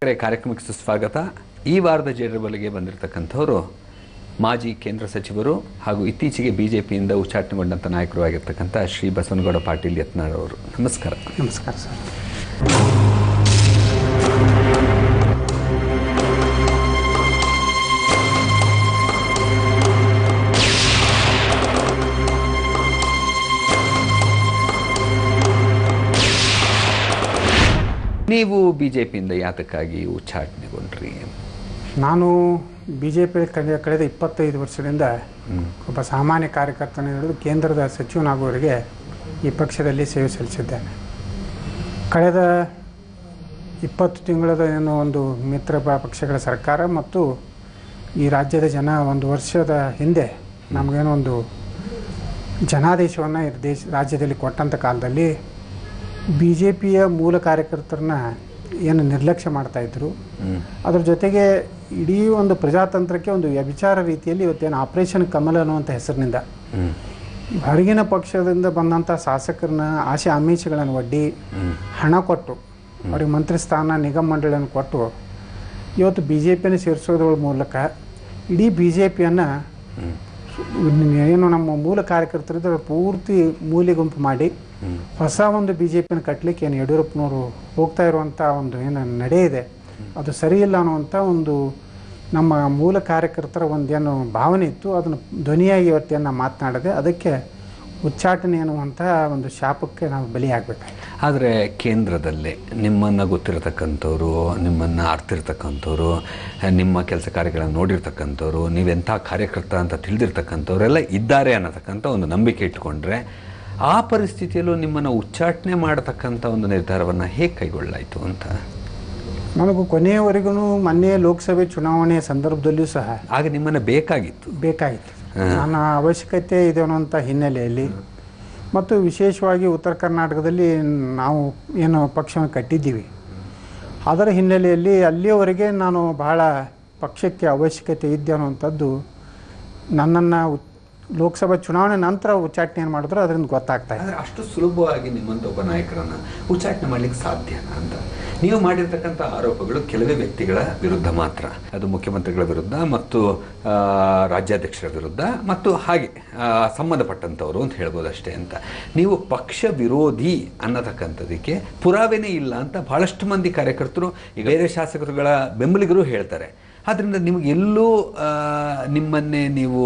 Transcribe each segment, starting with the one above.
ವೀಕ್ಷಕರೇ, ಕಾರ್ಯಕ್ರಮಕ್ಕೆ ಸುಸ್ವಾಗತ ಈ ವಾರದ ಜೇಡರಬಲಿಗೆ ಬಂದಿರತಕ್ಕಂಥವರು ಮಾಜಿ ಕೇಂದ್ರ ಸಚಿವರು ಹಾಗೂ ಇತ್ತೀಚೆಗೆ ಬಿಜೆಪಿಯಿಂದ ಉಚ್ಚಾಟನೆಗೊಂಡಂಥ ನಾಯಕರು ಆಗಿರ್ತಕ್ಕಂಥ ಶ್ರೀ ಬಸವನಗೌಡ ಪಾಟೀಲ್ ಯತ್ನಾಳ್ ಅವರು ನಮಸ್ಕಾರ ನಮಸ್ಕಾರ ಸರ್ ನೀವು ಬಿಜೆಪಿಯಿಂದ ಯಾತಕ್ಕಾಗಿ ಉಚ್ಚಾಟನೆಗೊಂಡ್ರಿ ನಾನು ಬಿ ಜೆ ಪಿ ಕಳೆದ ಕಳೆದ ಇಪ್ಪತ್ತೈದು ವರ್ಷದಿಂದ ಒಬ್ಬ ಸಾಮಾನ್ಯ ಕಾರ್ಯಕರ್ತನ ಹಿಡಿದು ಕೇಂದ್ರದ ಸಚಿವನಾಗುವವರೆಗೆ ಈ ಪಕ್ಷದಲ್ಲಿ ಸೇವೆ ಸಲ್ಲಿಸಿದ್ದೇನೆ ಕಳೆದ ಇಪ್ಪತ್ತು ತಿಂಗಳದ ಏನೋ ಒಂದು ಮಿತ್ರ ಪ- ಪಕ್ಷಗಳ ಸರ್ಕಾರ ಮತ್ತು ಈ ರಾಜ್ಯದ ಜನ ಒಂದು ವರ್ಷದ ಹಿಂದೆ ನಮಗೇನೋ ಒಂದು ಜನಾದೇಶವನ್ನು ಈ ದೇಶ ರಾಜ್ಯದಲ್ಲಿ ಕೊಟ್ಟಂಥ ಕಾಲದಲ್ಲಿ ಬಿ ಜೆ ಪಿಯ ಮೂಲ ಕಾರ್ಯಕರ್ತರನ್ನ ಏನು ನಿರ್ಲಕ್ಷ್ಯ ಮಾಡ್ತಾಯಿದ್ರು ಅದ್ರ ಜೊತೆಗೆ ಇಡೀ ಒಂದು ಪ್ರಜಾತಂತ್ರಕ್ಕೆ ಒಂದು ವ್ಯಭಿಚಾರ ರೀತಿಯಲ್ಲಿ ಇವತ್ತೇನು ಆಪರೇಷನ್ ಕಮಲ್ ಅನ್ನುವಂಥ ಹೆಸರಿನಿಂದ ಹೊರಗಿನ ಪಕ್ಷದಿಂದ ಬಂದಂಥ ಶಾಸಕರನ್ನ ಆಶೆ ಆಮಿಷಗಳನ್ನು ಒಡ್ಡಿ ಹಣ ಕೊಟ್ಟು ಅವ್ರಿಗೆ ಮಂತ್ರಿ ಸ್ಥಾನ ನಿಗಮ ಮಂಡಳಿಯನ್ನು ಕೊಟ್ಟು ಇವತ್ತು ಬಿ ಜೆ ಪಿಯನ್ನು ಸೇರಿಸೋದ್ರ ಮೂಲಕ ಇಡೀ ಬಿ ಜೆ ಪಿಯನ್ನು ಏನು ನಮ್ಮ ಮೂಲ ಕಾರ್ಯಕರ್ತರಿದ್ದ ಪೂರ್ತಿ ಮೂಲೆ ಗುಂಪು ಮಾಡಿ ಹೊಸ ಒಂದು ಬಿ ಜೆ ಪಿನ ಕಟ್ಟಲಿಕ್ಕೆ ಏನು ಯಡಿಯೂರಪ್ಪನವರು ಹೋಗ್ತಾ ಇರುವಂಥ ಒಂದು ಏನು ನಡೆ ಇದೆ ಅದು ಸರಿ ಇಲ್ಲ ಅನ್ನುವಂಥ ಒಂದು ನಮ್ಮ ಮೂಲ ಕಾರ್ಯಕರ್ತರ ಒಂದೇನು ಭಾವನೆ ಇತ್ತು ಅದನ್ನು ಧ್ವನಿಯಾಗಿ ಇವತ್ತೇನು ಮಾತನಾಡದೆ ಅದಕ್ಕೆ ಉಚ್ಚಾಟನೆ ಅನ್ನುವಂಥ ಒಂದು ಶಾಪಕ್ಕೆ ನಾವು ಬಲಿಯಾಗಬೇಕಾಗಿದೆ ಆದರೆ ಕೇಂದ್ರದಲ್ಲಿ ನಿಮ್ಮನ್ನು ಗೊತ್ತಿರತಕ್ಕಂಥವ್ರು ನಿಮ್ಮನ್ನು ಅರ್ತಿರ್ತಕ್ಕಂಥವ್ರು ನಿಮ್ಮ ಕೆಲಸ ಕಾರ್ಯಗಳನ್ನು ನೋಡಿರ್ತಕ್ಕಂಥವ್ರು ನೀವೆಂಥ ಕಾರ್ಯಕರ್ತ ಅಂತ ತಿಳಿದಿರ್ತಕ್ಕಂಥವ್ರೆಲ್ಲ ಇದ್ದಾರೆ ಅನ್ನತಕ್ಕಂಥ ಒಂದು ನಂಬಿಕೆ ಇಟ್ಕೊಂಡ್ರೆ ಆ ಪರಿಸ್ಥಿತಿಯಲ್ಲೂ ನಿಮ್ಮನ್ನು ಉಚ್ಚಾಟನೆ ಮಾಡತಕ್ಕಂಥ ಒಂದು ನಿರ್ಧಾರವನ್ನು ಹೇಗೆ ಕೈಗೊಳ್ಳಾಯಿತು ಅಂತ ನನಗೂ ಕೊನೆಯವರೆಗೂ ಮೊನ್ನೆ ಲೋಕಸಭೆ ಚುನಾವಣೆಯ ಸಂದರ್ಭದಲ್ಲಿಯೂ ಸಹ ಆಗ ನಿಮ್ಮನ್ನು ಬೇಕಾಗಿತ್ತು ಬೇಕಾಗಿತ್ತು ನನ್ನ ಅವಶ್ಯಕತೆ ಇದೆ ಅನ್ನುವಂಥ ಹಿನ್ನೆಲೆಯಲ್ಲಿ ಮತ್ತು ವಿಶೇಷವಾಗಿ ಉತ್ತರ ಕರ್ನಾಟಕದಲ್ಲಿ ನಾವು ಏನು ಪಕ್ಷವನ್ನು ಕಟ್ಟಿದ್ದೀವಿ ಅದರ ಹಿನ್ನೆಲೆಯಲ್ಲಿ ಅಲ್ಲಿಯವರೆಗೆ ನಾನು ಬಹಳ ಪಕ್ಷಕ್ಕೆ ಅವಶ್ಯಕತೆ ಇದೆ ಅನ್ನುವಂಥದ್ದು ನನ್ನನ್ನು ಉತ್- ಲೋಕಸಭಾ ಚುನಾವಣೆ ನಂತರ ಉಚ್ಚಾಟನೆ ಮಾಡಿದ್ರೆ ಅದರಿಂದ ಗೊತ್ತಾಗ್ತಾ ಇದೆ ಆದರೆ ಅಷ್ಟು ಸುಲಭವಾಗಿ ನಿಮ್ಮಂಥ ಒಬ್ಬ ನಾಯಕರನ್ನು ಉಚ್ಚಾಟನೆ ಮಾಡಲಿಕ್ಕೆ ಸಾಧ್ಯನಾ ಅಂತ ನೀವು ಮಾಡಿರ್ತಕ್ಕಂಥ ಆರೋಪಗಳು ಕೆಲವೇ ವ್ಯಕ್ತಿಗಳ ವಿರುದ್ಧ ಮಾತ್ರ ಅದು ಮುಖ್ಯಮಂತ್ರಿಗಳ ವಿರುದ್ಧ ಮತ್ತು ಆ, ರಾಜ್ಯಾಧ್ಯಕ್ಷರ ವಿರುದ್ಧ ಮತ್ತು ಹಾಗೆ ಆ, ಸಂಬಂಧಪಟ್ಟಂಥವ್ರು ಅಂತ ಹೇಳ್ಬೋದು ಅಷ್ಟೇ ಅಂತ ನೀವು ಪಕ್ಷ ವಿರೋಧಿ ಅನ್ನತಕ್ಕಂಥದಕ್ಕೆ ಪುರಾವೆನೇ ಇಲ್ಲ ಅಂತ ಬಹಳಷ್ಟು ಮಂದಿ ಕಾರ್ಯಕರ್ತರು ಈಗ ಬೇರೆ ಶಾಸಕರುಗಳ ಬೆಂಬಲಿಗರು ಹೇಳ್ತಾರೆ ಆದ್ದರಿಂದ ನಿಮಗೆ ಎಲ್ಲೂ ಆ, ನಿಮ್ಮನ್ನೇ ನೀವು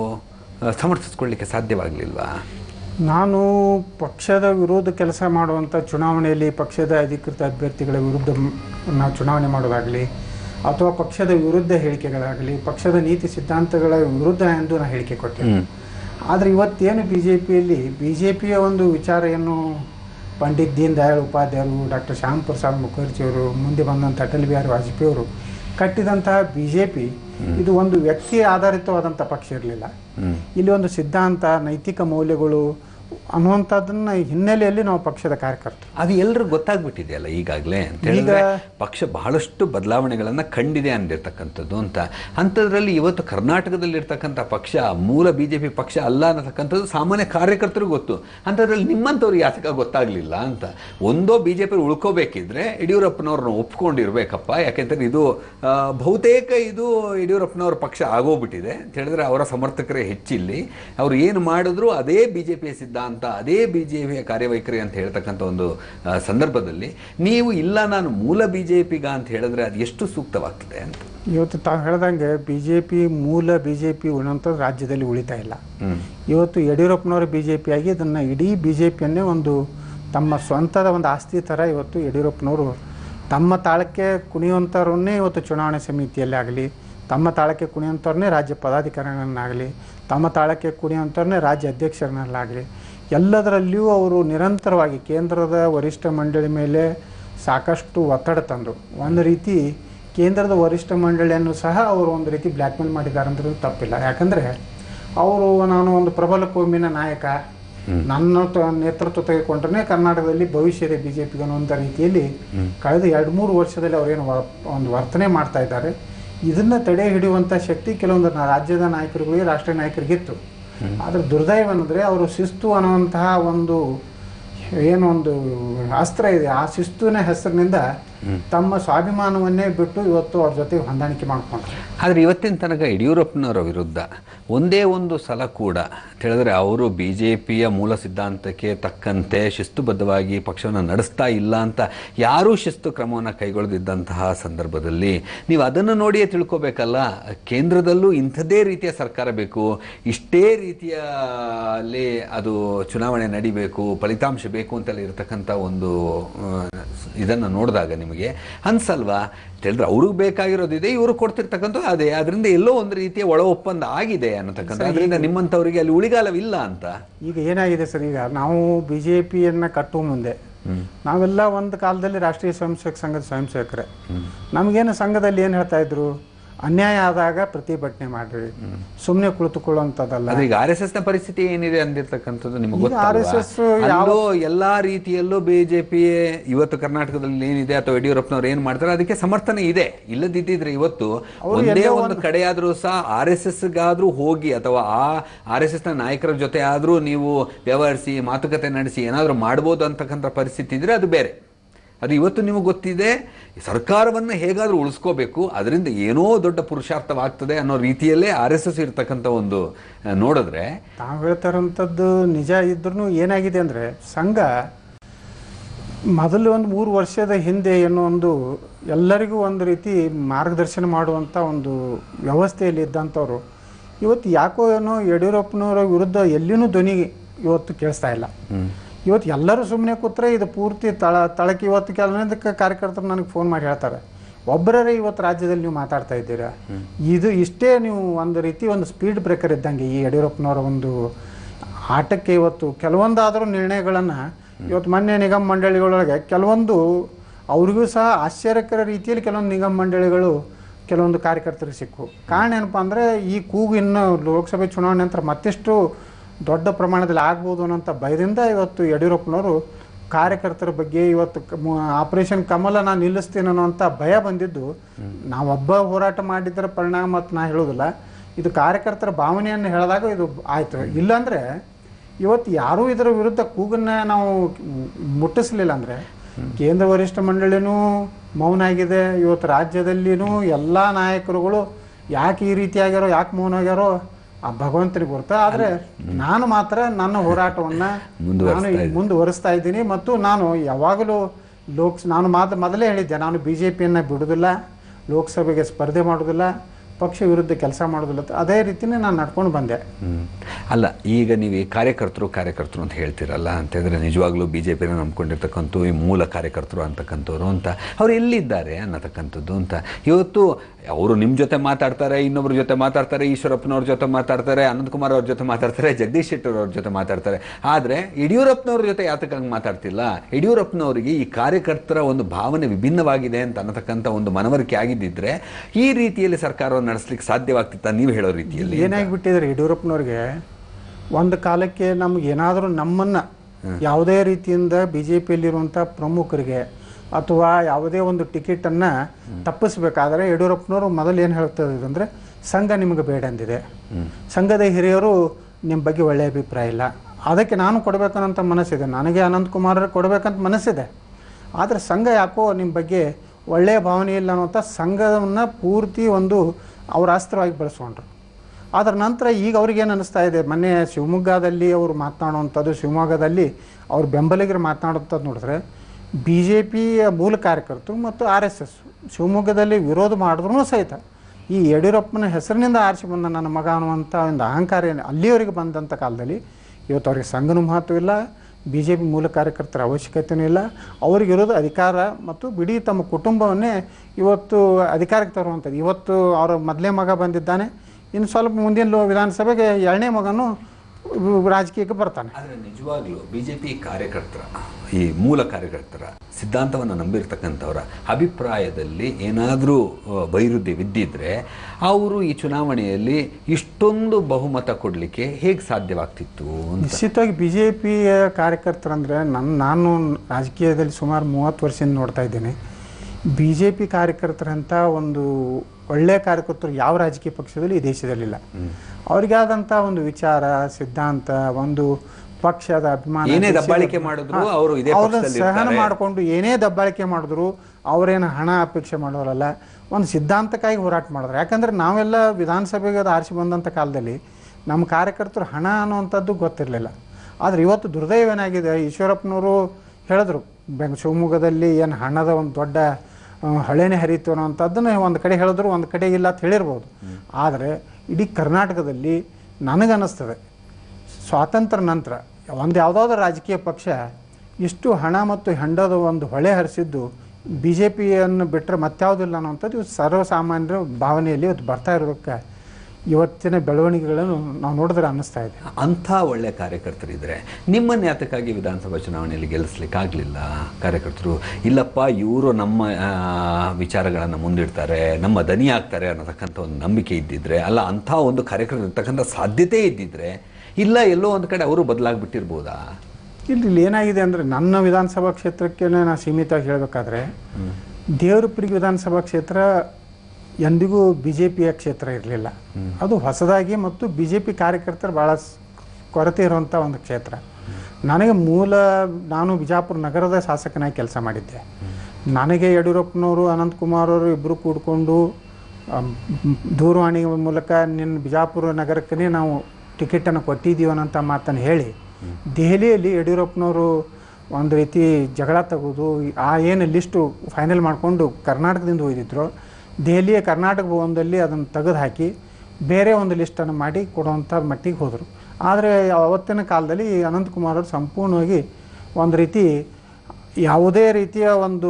ಆ, ಸಮರ್ಥಿಸ್ಕೊಳ್ಳಿಕ್ಕೆ ಸಾಧ್ಯವಾಗಲಿಲ್ವಾ ನಾನು ಪಕ್ಷದ ವಿರೋಧ ಕೆಲಸ ಮಾಡುವಂಥ ಚುನಾವಣೆಯಲ್ಲಿ ಪಕ್ಷದ ಅಧಿಕೃತ ಅಭ್ಯರ್ಥಿಗಳ ವಿರುದ್ಧ ಮ್- ನಾವು ಚುನಾವಣೆ ಮಾಡೋದಾಗಲಿ ಅಥವಾ ಪಕ್ಷದ ವಿರುದ್ಧ ಹೇಳಿಕೆಗಳಾಗಲಿ ಪಕ್ಷದ ನೀತಿ ಸಿದ್ಧಾಂತಗಳ ವಿರುದ್ಧ ಎಂದು ನಾನು ಹೇಳಿಕೆ ಕೊಟ್ಟೆ ಆದರೆ ಇವತ್ತೇನು ಬಿ ಜೆ ಪಿಯಲ್ಲಿ ಬಿ ಜೆ ಪಿಯ ಒಂದು ವಿಚಾರ ಏನು ಪಂಡಿತ್ ದೀನ್ ದಯಾಳ್ ಉಪಾಧ್ಯಾಯರು ಡಾಕ್ಟರ್ ಶ್ಯಾಮ್ ಪ್ರಸಾದ್ ಮುಖರ್ಜಿಯವರು ಮುಂದೆ ಬಂದಂಥ ಅಟಲ್ ಬಿಹಾರಿ ವಾಜಪೇಯಿ ಅವರು ಕಟ್ಟಿದಂತಹ ಬಿ ಜೆ ಪಿ ಇದು ಒಂದು ವ್ಯಕ್ತಿ ಆಧಾರಿತವಾದಂಥ ಪಕ್ಷ ಇರಲಿಲ್ಲ ಇಲ್ಲಿ ಒಂದು ಸಿದ್ಧಾಂತ ನೈತಿಕ ಮೌಲ್ಯಗಳು ಅನ್ನುವಂಥದ್ದನ್ನ ಹಿನ್ನೆಲೆಯಲ್ಲಿ ನಾವು ಪಕ್ಷದ ಕಾರ್ಯಕರ್ತರು ಅದು ಎಲ್ಲರೂ ಗೊತ್ತಾಗ್ಬಿಟ್ಟಿದೆಯಲ್ಲ ಈಗಾಗಲೇ ಅಂತ ಹೇಳಿದ್ರೆ ಪಕ್ಷ ಬಹಳಷ್ಟು ಬದಲಾವಣೆಗಳನ್ನು ಕಂಡಿದೆ ಅಂದಿರ್ತಕ್ಕಂಥದ್ದು ಅಂತ ಅಂಥದ್ರಲ್ಲಿ ಇವತ್ತು ಕರ್ನಾಟಕದಲ್ಲಿರ್ತಕ್ಕಂಥ ಪಕ್ಷ ಮೂಲ ಬಿ ಜೆ ಪಿ ಪಕ್ಷ ಅಲ್ಲ ಅನ್ನತಕ್ಕಂಥದ್ದು ಸಾಮಾನ್ಯ ಕಾರ್ಯಕರ್ತರಿಗೂ ಗೊತ್ತು ಅಂಥದ್ರಲ್ಲಿ ನಿಮ್ಮಂಥವ್ರು ಯಾತಕ ಗೊತ್ತಾಗಲಿಲ್ಲ ಅಂತ ಒಂದೋ ಬಿ ಜೆ ಪಿ ಉಳ್ಕೋಬೇಕಿದ್ರೆ ಯಡಿಯೂರಪ್ಪನವ್ರನ್ನ ಒಪ್ಕೊಂಡಿರ್ಬೇಕಪ್ಪ ಯಾಕೆಂತಂದ್ರೆ ಇದು ಆ, ಬಹುತೇಕ ಇದು ಯಡಿಯೂರಪ್ಪನವ್ರ ಪಕ್ಷ ಆಗೋಗ್ಬಿಟ್ಟಿದೆ ಅಂತ ಹೇಳಿದ್ರೆ ಅವರ ಸಮರ್ಥಕರೇ ಹೆಚ್ಚಿಲ್ಲಿ ಅವರು ಏನು ಮಾಡಿದ್ರು ಅದೇ ಬಿ ಜೆ ಪಿಯ ಸಿದ್ಧಾಂತ ಅದೇ ಬಿ ಜೆ ಪಿಯ ಕಾರ್ಯವೈಖರಿ ಅಂತ ಹೇಳ್ತಕ್ಕಂಥ ಒಂದು ಆ, ಸಂದರ್ಭದಲ್ಲಿ ನೀವು ಇಲ್ಲ ನಾನು ಮೂಲ ಬಿ ಜೆ ಪಿಗ ಅಂತ ಹೇಳಿದ್ರೆ ಅದು ಎಷ್ಟು ಸೂಕ್ತವಾಗ್ತದೆ ಅಂತ ಇವತ್ತು ತಾವು ಹೇಳ್ದಂಗೆ ಬಿ ಜೆ ಪಿ ಮೂಲ ಬಿ ಜೆ ಪಿ ಅನ್ನೋಂಥದ್ದು ರಾಜ್ಯದಲ್ಲಿ ಉಳಿತಾ ಇಲ್ಲ ಹ್ಮ್. ಇವತ್ತು ಯಡಿಯೂರಪ್ಪನವರ ಬಿ ಜೆ ಪಿ ಆಗಿ ಇದನ್ನು ಇಡೀ ಬಿ ಜೆ ಪಿಯನ್ನೇ ಒಂದು ತಮ್ಮ ಸ್ವಂತದ ಒಂದು ಆಸ್ತಿ ಥರ ಇವತ್ತು ಯಡಿಯೂರಪ್ಪನವರು ತಮ್ಮ ತಾಳಕ್ಕೆ ಕುಣಿಯುವಂಥವ್ರನ್ನೇ ಇವತ್ತು ಚುನಾವಣೆ ಸಮಿತಿಯಲ್ಲಿ ಆಗಲಿ ತಮ್ಮ ತಾಳಕ್ಕೆ ಕುಣಿಯುವಂಥವ್ರನ್ನೇ ರಾಜ್ಯ ಪದಾಧಿಕಾರಿಗಳನ್ನಾಗಲಿ ತಮ್ಮ ತಾಳಕ್ಕೆ ಕುಣಿಯುವಂಥವ್ರನ್ನೇ ರಾಜ್ಯ ಅಧ್ಯಕ್ಷರನ್ನಾಗಲಿ ಎಲ್ಲದರಲ್ಲಿಯೂ ಅವರು ನಿರಂತರವಾಗಿ ಕೇಂದ್ರದ ವರಿಷ್ಠ ಮಂಡಳಿ ಮೇಲೆ ಸಾಕಷ್ಟು ಒತ್ತಡ ತಂದರು ಒಂದು ರೀತಿ ಕೇಂದ್ರದ ವರಿಷ್ಠ ಮಂಡಳಿಯನ್ನು ಸಹ ಅವರು ಒಂದು ರೀತಿ ಬ್ಲ್ಯಾಕ್ ಮೇಲ್ ಮಾಡಿದ್ದಾರೆ ಅಂದ್ರೆ ತಪ್ಪಿಲ್ಲ ಯಾಕಂದರೆ ಅವರು ನಾನು ಒಂದು ಪ್ರಬಲ ಕೋಮಿನ ನಾಯಕ ನನ್ನ ತ- ನೇತೃತ್ವ ತೆಗೆದುಕೊಂಡ್ರೆ ಕರ್ನಾಟಕದಲ್ಲಿ ಭವಿಷ್ಯದ ಬಿ ಜೆ ಪಿಗೆ ಅನ್ನುವಂಥ ರೀತಿಯಲ್ಲಿ ಕಳೆದ ಎರಡು ಮೂರು ವರ್ಷದಲ್ಲಿ ಅವರೇನು ವ- ಒಂದು ವರ್ತನೆ ಮಾಡ್ತಾ ಇದ್ದಾರೆ ಇದನ್ನು ತಡೆ ಹಿಡಿಯುವಂಥ ಶಕ್ತಿ ಕೆಲವೊಂದು ನ- ರಾಜ್ಯದ ನಾಯಕರುಗಳಿಗೆ ರಾಷ್ಟ್ರೀಯ ನಾಯಕರಿಗಿತ್ತು ಆದರೆ ದುರ್ದೈವ ಏನಂದರೆ ಅವರು ಶಿಸ್ತು ಅನ್ನುವಂತಹ ಒಂದು ಏನೋ ಒಂದು ಅಸ್ತ್ರ ಇದೆ ಆ ಶಿಸ್ತುವಿನ ಹೆಸರಿನಿಂದ ತಮ್ಮ ಸ್ವಾಭಿಮಾನವನ್ನೇ ಬಿಟ್ಟು ಇವತ್ತು ಅವ್ರ ಜೊತೆಗೆ ಹೊಂದಾಣಿಕೆ ಮಾಡ್ಕೊಂಡ್ರು ಆದರೆ ಇವತ್ತಿನ ತನಕ ಯಡಿಯೂರಪ್ಪನವರ ವಿರುದ್ಧ ಒಂದೇ ಒಂದು ಸಲ ಕೂಡ ಅಂತ ಹೇಳಿದ್ರೆ ಅವರು ಬಿ ಜೆ ಪಿಯ ಮೂಲ ಸಿದ್ಧಾಂತಕ್ಕೆ ತಕ್ಕಂತೆ ಶಿಸ್ತುಬದ್ಧವಾಗಿ ಪಕ್ಷವನ್ನು ನಡೆಸ್ತಾ ಇಲ್ಲ ಅಂತ ಯಾರೂ ಶಿಸ್ತು ಕ್ರಮವನ್ನು ಕೈಗೊಳ್ಳದಿದ್ದಂತಹ ಸಂದರ್ಭದಲ್ಲಿ ನೀವು ಅದನ್ನು ನೋಡಿಯೇ ತಿಳ್ಕೊಬೇಕಲ್ಲ ಕೇಂದ್ರದಲ್ಲೂ ಇಂಥದ್ದೇ ರೀತಿಯ ಸರ್ಕಾರ ಬೇಕು ಇಷ್ಟೇ ರೀತಿಯ ಅಲ್ಲಿ ಅದು ಚುನಾವಣೆ ನಡಿಬೇಕು ಫಲಿತಾಂಶ ಬೇಕು ಅಂತೇಳಿ ಇರತಕ್ಕಂಥ ಒಂದು ಇದನ್ನು ನೋಡಿದಾಗ ನಿಮಗೆ ಅನ್ಸಲ್ವಾ ಹೇಳಿದ್ರೆ ಅವ್ರಿಗೆ ಬೇಕಾಗಿರೋದಿದೆ ಇವರು ಕೊಡ್ತಿರ್ತಕ್ಕಂಥ ಅದೇ ಅದರಿಂದ ಎಲ್ಲೋ ಒಂದು ರೀತಿಯ ಒಳ ಒಪ್ಪಂದ ಆಗಿದೆ ಅನ್ನತಕ್ಕಂಥ ಅದರಿಂದ ನಿಮ್ಮಂಥವರಿಗೆ ಅಲ್ಲಿ ಉಳಿಗಾಲವಿಲ್ಲ ಅಂತ ಈಗ ಏನಾಗಿದೆ ಸರ್ ಈಗ ನಾವು ಬಿ ಜೆ ಪಿಯನ್ನು ಕಟ್ಟುವ ಮುಂದೆ ನಾವೆಲ್ಲ ಒಂದು ಕಾಲದಲ್ಲಿ ರಾಷ್ಟ್ರೀಯ ಸ್ವಯಂ ಸೇವಕ ಸಂಘದ ಸ್ವಯಂ ಸೇವಕರೇ ನಮಗೇನು ಸಂಘದಲ್ಲಿ ಏನು ಹೇಳ್ತಾ ಇದ್ರು ಅನ್ಯಾಯ ಆದಾಗ ಪ್ರತಿಭಟನೆ ಮಾಡ್ರಿ ಸುಮ್ಮನೆ ಕುಳಿತುಕೊಳ್ಳುವಂಥದ್ದಲ್ಲ ಆದ್ರೆ ಈಗ ಆರ್ ಎಸ್ ಎಸ್ ನ ಪರಿಸ್ಥಿತಿ ಏನಿದೆ ಅಂದಿರ್ತಕ್ಕಂಥದ್ದು ನಿಮಗೆ ಈಗ ಗೊತ್ತಲ್ವಾ? RSS ಅಲ್ಲೂ ಎಲ್ಲಾ ರೀತಿಯಲ್ಲೂ ಬಿಜೆಪಿ ಇವತ್ತು ಕರ್ನಾಟಕದಲ್ಲಿ ಏನಿದೆ ಅಥವಾ ಯಡಿಯೂರಪ್ಪನವ್ರು ಏನ್ ಮಾಡ್ತಾರೆ ಅದಕ್ಕೆ ಸಮರ್ಥನೆ ಇದೆ ಇಲ್ಲದಿದ್ದಿದ್ರೆ ಇವತ್ತು ಒಂದೇ ಒಂದು ಕಡೆಯಾದ್ರೂ ಸಹ ಆರ್ ಎಸ್ ಎಸ್ ಗಾದ್ರೂ ಹೋಗಿ ಅಥವಾ ಆ ಆರ್ ಎಸ್ ಎಸ್ ನ ನಾಯಕರ ಜೊತೆ ಆದ್ರೂ ನೀವು ವ್ಯವಹರಿಸಿ ಮಾತುಕತೆ ನಡೆಸಿ ಏನಾದ್ರೂ ಮಾಡ್ಬೋದು ಅಂತಕ್ಕಂಥ ಪರಿಸ್ಥಿತಿ ಇದ್ರೆ ಅದು ಬೇರೆ ಅದು ಇವತ್ತು ನಿಮಗೆ ಗೊತ್ತಿದೆ ಸರ್ಕಾರವನ್ನು ಹೇಗಾದ್ರೂ ಉಳಿಸ್ಕೋಬೇಕು ಅದರಿಂದ ಏನೋ ದೊಡ್ಡ ಪುರುಷಾರ್ಥವಾಗ್ತದೆ ಅನ್ನೋ ರೀತಿಯಲ್ಲೇ ಆರ್ ಎಸ್ ಎಸ್ ಇರ್ತಕ್ಕಂಥ ಒಂದು ಆ, ನೋಡಿದ್ರೆ ತಾವು ಹೇಳ್ತಾ ಇರೋಂಥದ್ದು ನಿಜ ಇದ್ರೂ ಏನಾಗಿದೆ ಅಂದರೆ ಸಂಘ ಮೊದಲು ಒಂದು ಮೂರು ವರ್ಷದ ಹಿಂದೆ ಏನೋ ಒಂದು ಎಲ್ಲರಿಗೂ ಒಂದು ರೀತಿ ಮಾರ್ಗದರ್ಶನ ಮಾಡುವಂಥ ಒಂದು ವ್ಯವಸ್ಥೆಯಲ್ಲಿ ಇದ್ದಂಥವ್ರು ಇವತ್ತು ಯಾಕೋ ಏನೋ ಯಡಿಯೂರಪ್ಪನವರ ವಿರುದ್ಧ ಎಲ್ಲಿನೂ ಧ್ವನಿ ಇವತ್ತು ಕೇಳಿಸ್ತಾ ಇಲ್ಲ ಇವತ್ತು ಎಲ್ಲರೂ ಸುಮ್ಮನೆ ಕೂತ್ರೆ ಇದು ಪೂರ್ತಿ ತಳ ತಳಕ್ಕೆ ಇವತ್ತು ಕೆಲವೊಂದಕ್ಕೆ ಕಾರ್ಯಕರ್ತರು ನನಗೆ ಫೋನ್ ಮಾಡಿ ಹೇಳ್ತಾರೆ ಒಬ್ಬರೇ ಇವತ್ತು ರಾಜ್ಯದಲ್ಲಿ ನೀವು ಮಾತಾಡ್ತಾ ಇದ್ದೀರಾ ಇದು ಇಷ್ಟೇ ನೀವು ಒಂದು ರೀತಿ ಒಂದು ಸ್ಪೀಡ್ ಬ್ರೇಕರ್ ಇದ್ದಂಗೆ ಈ ಯಡಿಯೂರಪ್ಪನವರ ಒಂದು ಆಟಕ್ಕೆ ಇವತ್ತು ಕೆಲವೊಂದಾದರೂ ನಿರ್ಣಯಗಳನ್ನು ಇವತ್ತು ಮೊನ್ನೆ ನಿಗಮ ಮಂಡಳಿಗಳೊಳಗೆ ಕೆಲವೊಂದು ಅವ್ರಿಗೂ ಸಹ ಆಶ್ಚರ್ಯಕರ ರೀತಿಯಲ್ಲಿ ಕೆಲವೊಂದು ನಿಗಮ ಮಂಡಳಿಗಳು ಕೆಲವೊಂದು ಕಾರ್ಯಕರ್ತರಿಗೆ ಸಿಕ್ಕು ಕಾರಣ ಏನಪ್ಪ ಅಂದರೆ ಈ ಕೂಗು ಇನ್ನು ಲೋಕಸಭೆ ಚುನಾವಣೆ ನಂತರ ಮತ್ತಿಷ್ಟು ದೊಡ್ಡ ಪ್ರಮಾಣದಲ್ಲಿ ಆಗ್ಬೋದು ಅನ್ನೋಂಥ ಭಯದಿಂದ ಇವತ್ತು ಯಡಿಯೂರಪ್ಪನವರು ಕಾರ್ಯಕರ್ತರ ಬಗ್ಗೆ ಇವತ್ತು ಆಪರೇಷನ್ ಕಮಲ ನಾನು ನಿಲ್ಲಿಸ್ತೀನಿ ಅನ್ನೋಂಥ ಭಯ ಬಂದಿದ್ದು ನಾವೊಬ್ಬ ಹೋರಾಟ ಮಾಡಿದ್ದರ ಪರಿಣಾಮ ಮತ್ತು ನಾ ಹೇಳೋದಿಲ್ಲ ಇದು ಕಾರ್ಯಕರ್ತರ ಭಾವನೆಯನ್ನು ಹೇಳಿದಾಗ ಇದು ಆಯಿತು ಇಲ್ಲಾಂದರೆ ಇವತ್ತು ಯಾರೂ ಇದರ ವಿರುದ್ಧ ಕೂಗನ್ನ ನಾವು ಮುಟ್ಟಿಸ್ಲಿಲ್ಲ ಅಂದರೆ ಕೇಂದ್ರ ವರಿಷ್ಠ ಮಂಡಳಿನೂ ಮೌನ ಆಗಿದೆ ಇವತ್ತು ರಾಜ್ಯದಲ್ಲಿನೂ ಎಲ್ಲ ನಾಯಕರುಗಳು ಯಾಕೆ ಈ ರೀತಿ ಆಗ್ಯಾರೋ ಯಾಕೆ ಮೌನ ಆಗ್ಯಾರೋ ಆ ಭಗವಂತನಿಗೆ ಗೊತ್ತಾ ಆದರೆ ನಾನು ಮಾತ್ರ ನನ್ನ ಹೋರಾಟವನ್ನು ನಾನು ಈಗ ಮುಂದುವರಿಸ್ತಾ ಇದ್ದೀನಿ ಮತ್ತು ನಾನು ಯಾವಾಗಲೂ ಲೋಕ್ ನಾನು ಮಾತ್ರ ಮೊದಲೇ ಹೇಳಿದ್ದೆ ನಾನು ಬಿ ಜೆ ಪಿಯನ್ನು ಬಿಡೋದಿಲ್ಲ ಲೋಕಸಭೆಗೆ ಸ್ಪರ್ಧೆ ಮಾಡೋದಿಲ್ಲ ಪಕ್ಷ ವಿರುದ್ಧ ಕೆಲಸ ಮಾಡೋದಿಲ್ಲ ಅಂತ ಅದೇ ರೀತಿನೇ ನಾನು ನಡ್ಕೊಂಡು ಬಂದೆ ಹ್ಮ್. ಅಲ್ಲ ಈಗ ನೀವು ಈ ಕಾರ್ಯಕರ್ತರು ಕಾರ್ಯಕರ್ತರು ಅಂತ ಹೇಳ್ತೀರಲ್ಲ ಅಂತಂದ್ರೆ ನಿಜವಾಗ್ಲೂ ಬಿ ಜೆ ಪಿನ ನಂಬ್ಕೊಂಡಿರ್ತಕ್ಕಂಥ ಈ ಮೂಲ ಕಾರ್ಯಕರ್ತರು ಅಂತಕ್ಕಂಥವ್ರು ಅಂತ ಅವ್ರು ಎಲ್ಲಿದ್ದಾರೆ ಅನ್ನತಕ್ಕಂಥದ್ದು ಅಂತ ಇವತ್ತು ಅವರು ನಿಮ್ಮ ಜೊತೆ ಮಾತಾಡ್ತಾರೆ ಇನ್ನೊಬ್ರ ಜೊತೆ ಮಾತಾಡ್ತಾರೆ ಈಶ್ವರಪ್ಪನವ್ರ ಜೊತೆ ಮಾತಾಡ್ತಾರೆ ಅನಂತಕುಮಾರ್ ಅವ್ರ ಜೊತೆ ಮಾತಾಡ್ತಾರೆ ಜಗದೀಶ್ ಶೆಟ್ಟರ್ ಅವ್ರ ಜೊತೆ ಮಾತಾಡ್ತಾರೆ ಆದರೆ ಯಡಿಯೂರಪ್ಪನವ್ರ ಜೊತೆ ಯಾತಕ್ಕೆ ಹಂಗೆ ಮಾತಾಡ್ತಿಲ್ಲ ಯಡಿಯೂರಪ್ಪನವರಿಗೆ ಈ ಕಾರ್ಯಕರ್ತರ ಒಂದು ಭಾವನೆ ವಿಭಿನ್ನವಾಗಿದೆ ಅಂತ ಅನ್ನತಕ್ಕಂಥ ಒಂದು ಮನವರಿಕೆ ಆಗಿದ್ದಿದ್ರೆ ಈ ರೀತಿಯಲ್ಲಿ ಸರ್ಕಾರವನ್ನು ನಡೆಸಲಿಕ್ಕೆ ಸಾಧ್ಯವಾಗ್ತಿತ್ತ ನೀವು ಹೇಳೋ ರೀತಿಯಲ್ಲಿ ಏನಾಗ್ಬಿಟ್ಟಿದ್ರೆ ಯಡಿಯೂರಪ್ಪನವ್ರಿಗೆ ಒಂದು ಕಾಲಕ್ಕೆ ನಮ್ಗೆ ಏನಾದರೂ ನಮ್ಮನ್ನು ಯಾವುದೇ ರೀತಿಯಿಂದ ಬಿ ಜೆ ಪಿಯಲ್ಲಿರುವಂಥ ಪ್ರಮುಖರಿಗೆ ಅಥವಾ ಯಾವುದೇ ಒಂದು ಟಿಕೆಟನ್ನು ತಪ್ಪಿಸ್ಬೇಕಾದ್ರೆ ಯಡಿಯೂರಪ್ಪನವರು ಮೊದಲು ಏನು ಹೇಳ್ತಾರೆ ಅಂದರೆ ಸಂಘ ನಿಮಗೆ ಬೇಡ ಅಂದಿದೆ ಸಂಘದ ಹಿರಿಯರು ನಿಮ್ಮ ಬಗ್ಗೆ ಒಳ್ಳೆಯ ಅಭಿಪ್ರಾಯ ಇಲ್ಲ ಅದಕ್ಕೆ ನಾನು ಕೊಡಬೇಕನ್ನೋಂಥ ಮನಸ್ಸಿದೆ ನನಗೆ ಅನಂತಕುಮಾರ್ ಕೊಡಬೇಕಂತ ಮನಸ್ಸಿದೆ ಆದರೆ ಸಂಘ ಯಾಕೋ ನಿಮ್ಮ ಬಗ್ಗೆ ಒಳ್ಳೆಯ ಭಾವನೆ ಇಲ್ಲ ಅನ್ನುವಂಥ ಸಂಘವನ್ನು ಪೂರ್ತಿ ಒಂದು ಅವರ ಅಸ್ತ್ರವಾಗಿ ಬಳಸ್ಕೊಂಡ್ರು ಅದರ ನಂತರ ಈಗ ಅವ್ರಿಗೇನು ಅನ್ನಿಸ್ತಾ ಇದೆ ಮೊನ್ನೆ ಶಿವಮೊಗ್ಗದಲ್ಲಿ ಅವರು ಮಾತನಾಡುವಂಥದ್ದು ಶಿವಮೊಗ್ಗದಲ್ಲಿ ಅವ್ರ ಬೆಂಬಲಿಗರು ಮಾತನಾಡುವಂಥದ್ದು ನೋಡಿದ್ರೆ ಬಿ ಜೆ ಪಿಯ ಮೂಲ ಕಾರ್ಯಕರ್ತರು ಮತ್ತು ಆರ್ ಎಸ್ ಎಸ್ ಶಿವಮೊಗ್ಗದಲ್ಲಿ ವಿರೋಧ ಮಾಡಿದ್ರು ಸಹಿತ ಈ ಯಡಿಯೂರಪ್ಪನ ಹೆಸರಿನಿಂದ ಆರಿಸಿ ಬಂದ ನನ್ನ ಮಗ ಅನ್ನುವಂಥ ಒಂದು ಅಹಂಕಾರ ಏನು ಅಲ್ಲಿಯವರೆಗೆ ಬಂದಂಥ ಕಾಲದಲ್ಲಿ ಇವತ್ತು ಅವ್ರಿಗೆ ಸಂಘನೂ ಮಹತ್ವ ಇಲ್ಲ ಬಿ ಜೆ ಪಿ ಮೂಲ ಕಾರ್ಯಕರ್ತರ ಅವಶ್ಯಕತೆಯೂ ಇಲ್ಲ ಅವರಿಗಿರೋದು ಅಧಿಕಾರ ಮತ್ತು ಇಡೀ ತಮ್ಮ ಕುಟುಂಬವನ್ನೇ ಇವತ್ತು ಅಧಿಕಾರಕ್ಕೆ ತರುವಂಥದ್ದು ಇವತ್ತು ಅವರ ಮೊದಲೇ ಮಗ ಬಂದಿದ್ದಾನೆ ಇನ್ನು ಸ್ವಲ್ಪ ಮುಂದಿನ ಲೋ- ವಿಧಾನಸಭೆಗೆ ಎರಡನೇ ಮಗನು ರಾಜಕೀಯಕ್ಕೆ ಬರ್ತಾನೆ ಆದರೆ ನಿಜವಾಗ್ಲೂ ಬಿಜೆಪಿ ಕಾರ್ಯಕರ್ತರ ಈ ಮೂಲ ಕಾರ್ಯಕರ್ತರ ಸಿದ್ಧಾಂತವನ್ನು ನಂಬಿರ್ತಕ್ಕಂಥವರ ಅಭಿಪ್ರಾಯದಲ್ಲಿ ಏನಾದರೂ ವೈರುಧ್ಯವಿದ್ದಿದ್ರೆ ಅವರು ಈ ಚುನಾವಣೆಯಲ್ಲಿ ಇಷ್ಟೊಂದು ಬಹುಮತ ಕೊಡಲಿಕ್ಕೆ ಹೇಗೆ ಸಾಧ್ಯವಾಗ್ತಿತ್ತು ಅಂತ ನಿಶ್ಚಿತವಾಗಿ ಬಿ ಜೆ ಪಿಯ ಕಾರ್ಯಕರ್ತರಂದರೆ ನನ್ನ ನಾನು ರಾಜಕೀಯದಲ್ಲಿ ಸುಮಾರು ಮೂವತ್ತು ವರ್ಷದಿಂದ ನೋಡ್ತಾ ಇದ್ದೇನೆ ಬಿ ಜೆ ಪಿ ಕಾರ್ಯಕರ್ತರಂಥ ಒಂದು ಒಳ್ಳೆಯ ಕಾರ್ಯಕರ್ತರು ಯಾವ ರಾಜಕೀಯ ಪಕ್ಷದಲ್ಲಿ ಈ ದೇಶದಲ್ಲಿಲ್ಲ ಅವ್ರಿಗಾದಂಥ ಒಂದು ವಿಚಾರ ಸಿದ್ಧಾಂತ ಒಂದು ಪಕ್ಷದ ಅಭಿಮಾನ ಏನೇ ದೇಶದ- ದಬ್ಬಾಳಿಕೆ ಮಾಡಿದ್ರು ಹಾ, ಅವರು ಇದೇ ಅವ್ರನ್ನ ಪಕ್ಷದಲ್ಲಿ ಸಹನ ಇರ್ತಾರೆ. ಮಾಡಿಕೊಂಡು ಏನೇ ದಬ್ಬಾಳಿಕೆ ಮಾಡಿದ್ರು ಅವರೇನು ಹಣ ಅಪೇಕ್ಷೆ ಮಾಡೋರಲ್ಲ ಒಂದು ಸಿದ್ಧಾಂತಕ್ಕಾಗಿ ಹೋರಾಟ ಮಾಡಿದ್ರು ಯಾಕಂದ್ರೆ ನಾವೆಲ್ಲ ವಿಧಾನಸಭೆಗೆ ಅದು ಆರಿಸಿ ಬಂದಂಥ ಕಾಲದಲ್ಲಿ ನಮ್ಮ ಕಾರ್ಯಕರ್ತರು ಹಣ ಅನ್ನುವಂಥದ್ದು ಗೊತ್ತಿರಲಿಲ್ಲ ಆದರೆ ಇವತ್ತು ದುರ್ದೈವ ಏನಾಗಿದೆ ಈಶ್ವರಪ್ಪನವರು ಹೇಳಿದ್ರು ಬೆಂಗ್ ಶಿವಮೊಗ್ಗದಲ್ಲಿ ಏನು ಹಣದ ಒಂದು ದೊಡ್ಡ ಆ, ಹಳೇನೆ ಹರಿತು ಅನ್ನೋಂಥದ್ದನ್ನು ಒಂದು ಕಡೆ ಹೇಳಿದ್ರು ಒಂದು ಕಡೆ ಇಲ್ಲ ಅಂತ ಹೇಳಿರ್ಬೋದು ಆದರೆ ಇಡೀ ಕರ್ನಾಟಕದಲ್ಲಿ ನನಗನ್ನಿಸ್ತದೆ ಸ್ವಾತಂತ್ರ್ಯ ನಂತರ ಒಂದು ಯಾವುದಾದ್ರೂ ರಾಜಕೀಯ ಪಕ್ಷ ಇಷ್ಟು ಹಣ ಮತ್ತು ಹೆಂಡದ ಒಂದು ಹೊಳೆ ಹರಿಸಿದ್ದು ಬಿ ಜೆ ಪಿಯನ್ನು ಬಿಟ್ಟರೆ ಮತ್ಯಾವುದಿಲ್ಲ ಅನ್ನೋಂಥದ್ದು ಇವತ್ತು ಸರ್ವಸಾಮಾನ್ಯರ ಭಾವನೆಯಲ್ಲಿ ಇವತ್ತು ಬರ್ತಾ ಇರೋದಕ್ಕೆ ಇವತ್ತಿನ ಬೆಳವಣಿಗೆಗಳನ್ನು ನಾವು ನೋಡಿದ್ರೆ ಅನ್ನಿಸ್ತಾ ಇದೆ ಅಂಥ ಒಳ್ಳೆ ಕಾರ್ಯಕರ್ತರಿದ್ರೆ ನಿಮ್ಮನ್ನ ಯಾತಕ್ಕಾಗಿ ವಿಧಾನಸಭಾ ಚುನಾವಣೆಯಲ್ಲಿ ಗೆಲ್ಲಿಸ್ಲಿಕ್ಕಾಗಲಿಲ್ಲ ಕಾರ್ಯಕರ್ತರು ಇಲ್ಲಪ್ಪ ಇವರು ನಮ್ಮ ಆ, ವಿಚಾರಗಳನ್ನು ಮುಂದಿಡ್ತಾರೆ ನಮ್ಮ ದನಿ ಆಗ್ತಾರೆ ಅನ್ನತಕ್ಕಂಥ ಒಂದು ನಂಬಿಕೆ ಇದ್ದಿದ್ರೆ ಅಲ್ಲ ಅಂಥ ಒಂದು ಕಾರ್ಯಕರ್ತರು ಇರ್ತಕ್ಕಂಥ ಸಾಧ್ಯತೆ ಇದ್ದಿದ್ರೆ ಇಲ್ಲ ಎಲ್ಲೋ ಒಂದು ಕಡೆ ಅವರು ಬದಲಾಗ್ಬಿಟ್ಟಿರ್ಬೋದಾ ಇಲ್ಲಿ ಇಲ್ಲಿ ಏನಾಗಿದೆ ಅಂದರೆ ನನ್ನ ವಿಧಾನಸಭಾ ಕ್ಷೇತ್ರಕ್ಕೆ ನಾನು ಸೀಮಿತವಾಗಿ ಹೇಳಬೇಕಾದ್ರೆ ದೇವರಪುರಿಗೆ ವಿಧಾನಸಭಾ ಕ್ಷೇತ್ರ ಎಂದಿಗೂ ಬಿ ಜೆ ಪಿಯ ಕ್ಷೇತ್ರ ಇರಲಿಲ್ಲ ಅದು ಹೊಸದಾಗಿ ಮತ್ತು ಬಿ ಜೆ ಪಿ ಕಾರ್ಯಕರ್ತರು ಭಾಳ ಸ್- ಕೊರತೆ ಇರುವಂಥ ಒಂದು ಕ್ಷೇತ್ರ ನನಗೆ ಮೂಲ ನಾನು ಬಿಜಾಪುರ ನಗರದ ಶಾಸಕನಾಗಿ ಕೆಲಸ ಮಾಡಿದ್ದೆ ನನಗೆ ಯಡಿಯೂರಪ್ಪನವರು ಅನಂತಕುಮಾರ್ ಅವರು ಇಬ್ಬರು ಕೂಡ್ಕೊಂಡು ಅಮ್, ದೂರವಾಣಿ ಮೂಲಕ ನಿನ್ನ ಬಿಜಾಪುರ ನಗರಕ್ಕೆ ನಾವು ಟಿಕೆಟನ್ನು ಕೊಟ್ಟಿದ್ದೀವಿ ಅನ್ನೋಂಥ ಮಾತನ್ನು ಹೇಳಿ ದೆಹಲಿಯಲ್ಲಿ ಯಡಿಯೂರಪ್ಪನವರು ಒಂದು ರೀತಿ ಜಗಳ ತೆಗೆದು ಆ ಏನು ಲಿಸ್ಟು ಫೈನಲ್ ಮಾಡಿಕೊಂಡು ಕರ್ನಾಟಕದಿಂದ ಒಯ್ದಿದ್ರು ದೆಹಲಿಯ ಕರ್ನಾಟಕ ಭವನದಲ್ಲಿ ಅದನ್ನು ತೆಗೆದು ಹಾಕಿ ಬೇರೆ ಒಂದು ಲಿಸ್ಟನ್ನು ಮಾಡಿ ಕೊಡುವಂಥ ಮಟ್ಟಿಗೆ ಹೋದರು ಆದರೆ ಅವತ್ತಿನ ಕಾಲದಲ್ಲಿ ಅನಂತಕುಮಾರ್ ಅವರು ಸಂಪೂರ್ಣವಾಗಿ ಒಂದು ರೀತಿ ಯಾವುದೇ ರೀತಿಯ ಒಂದು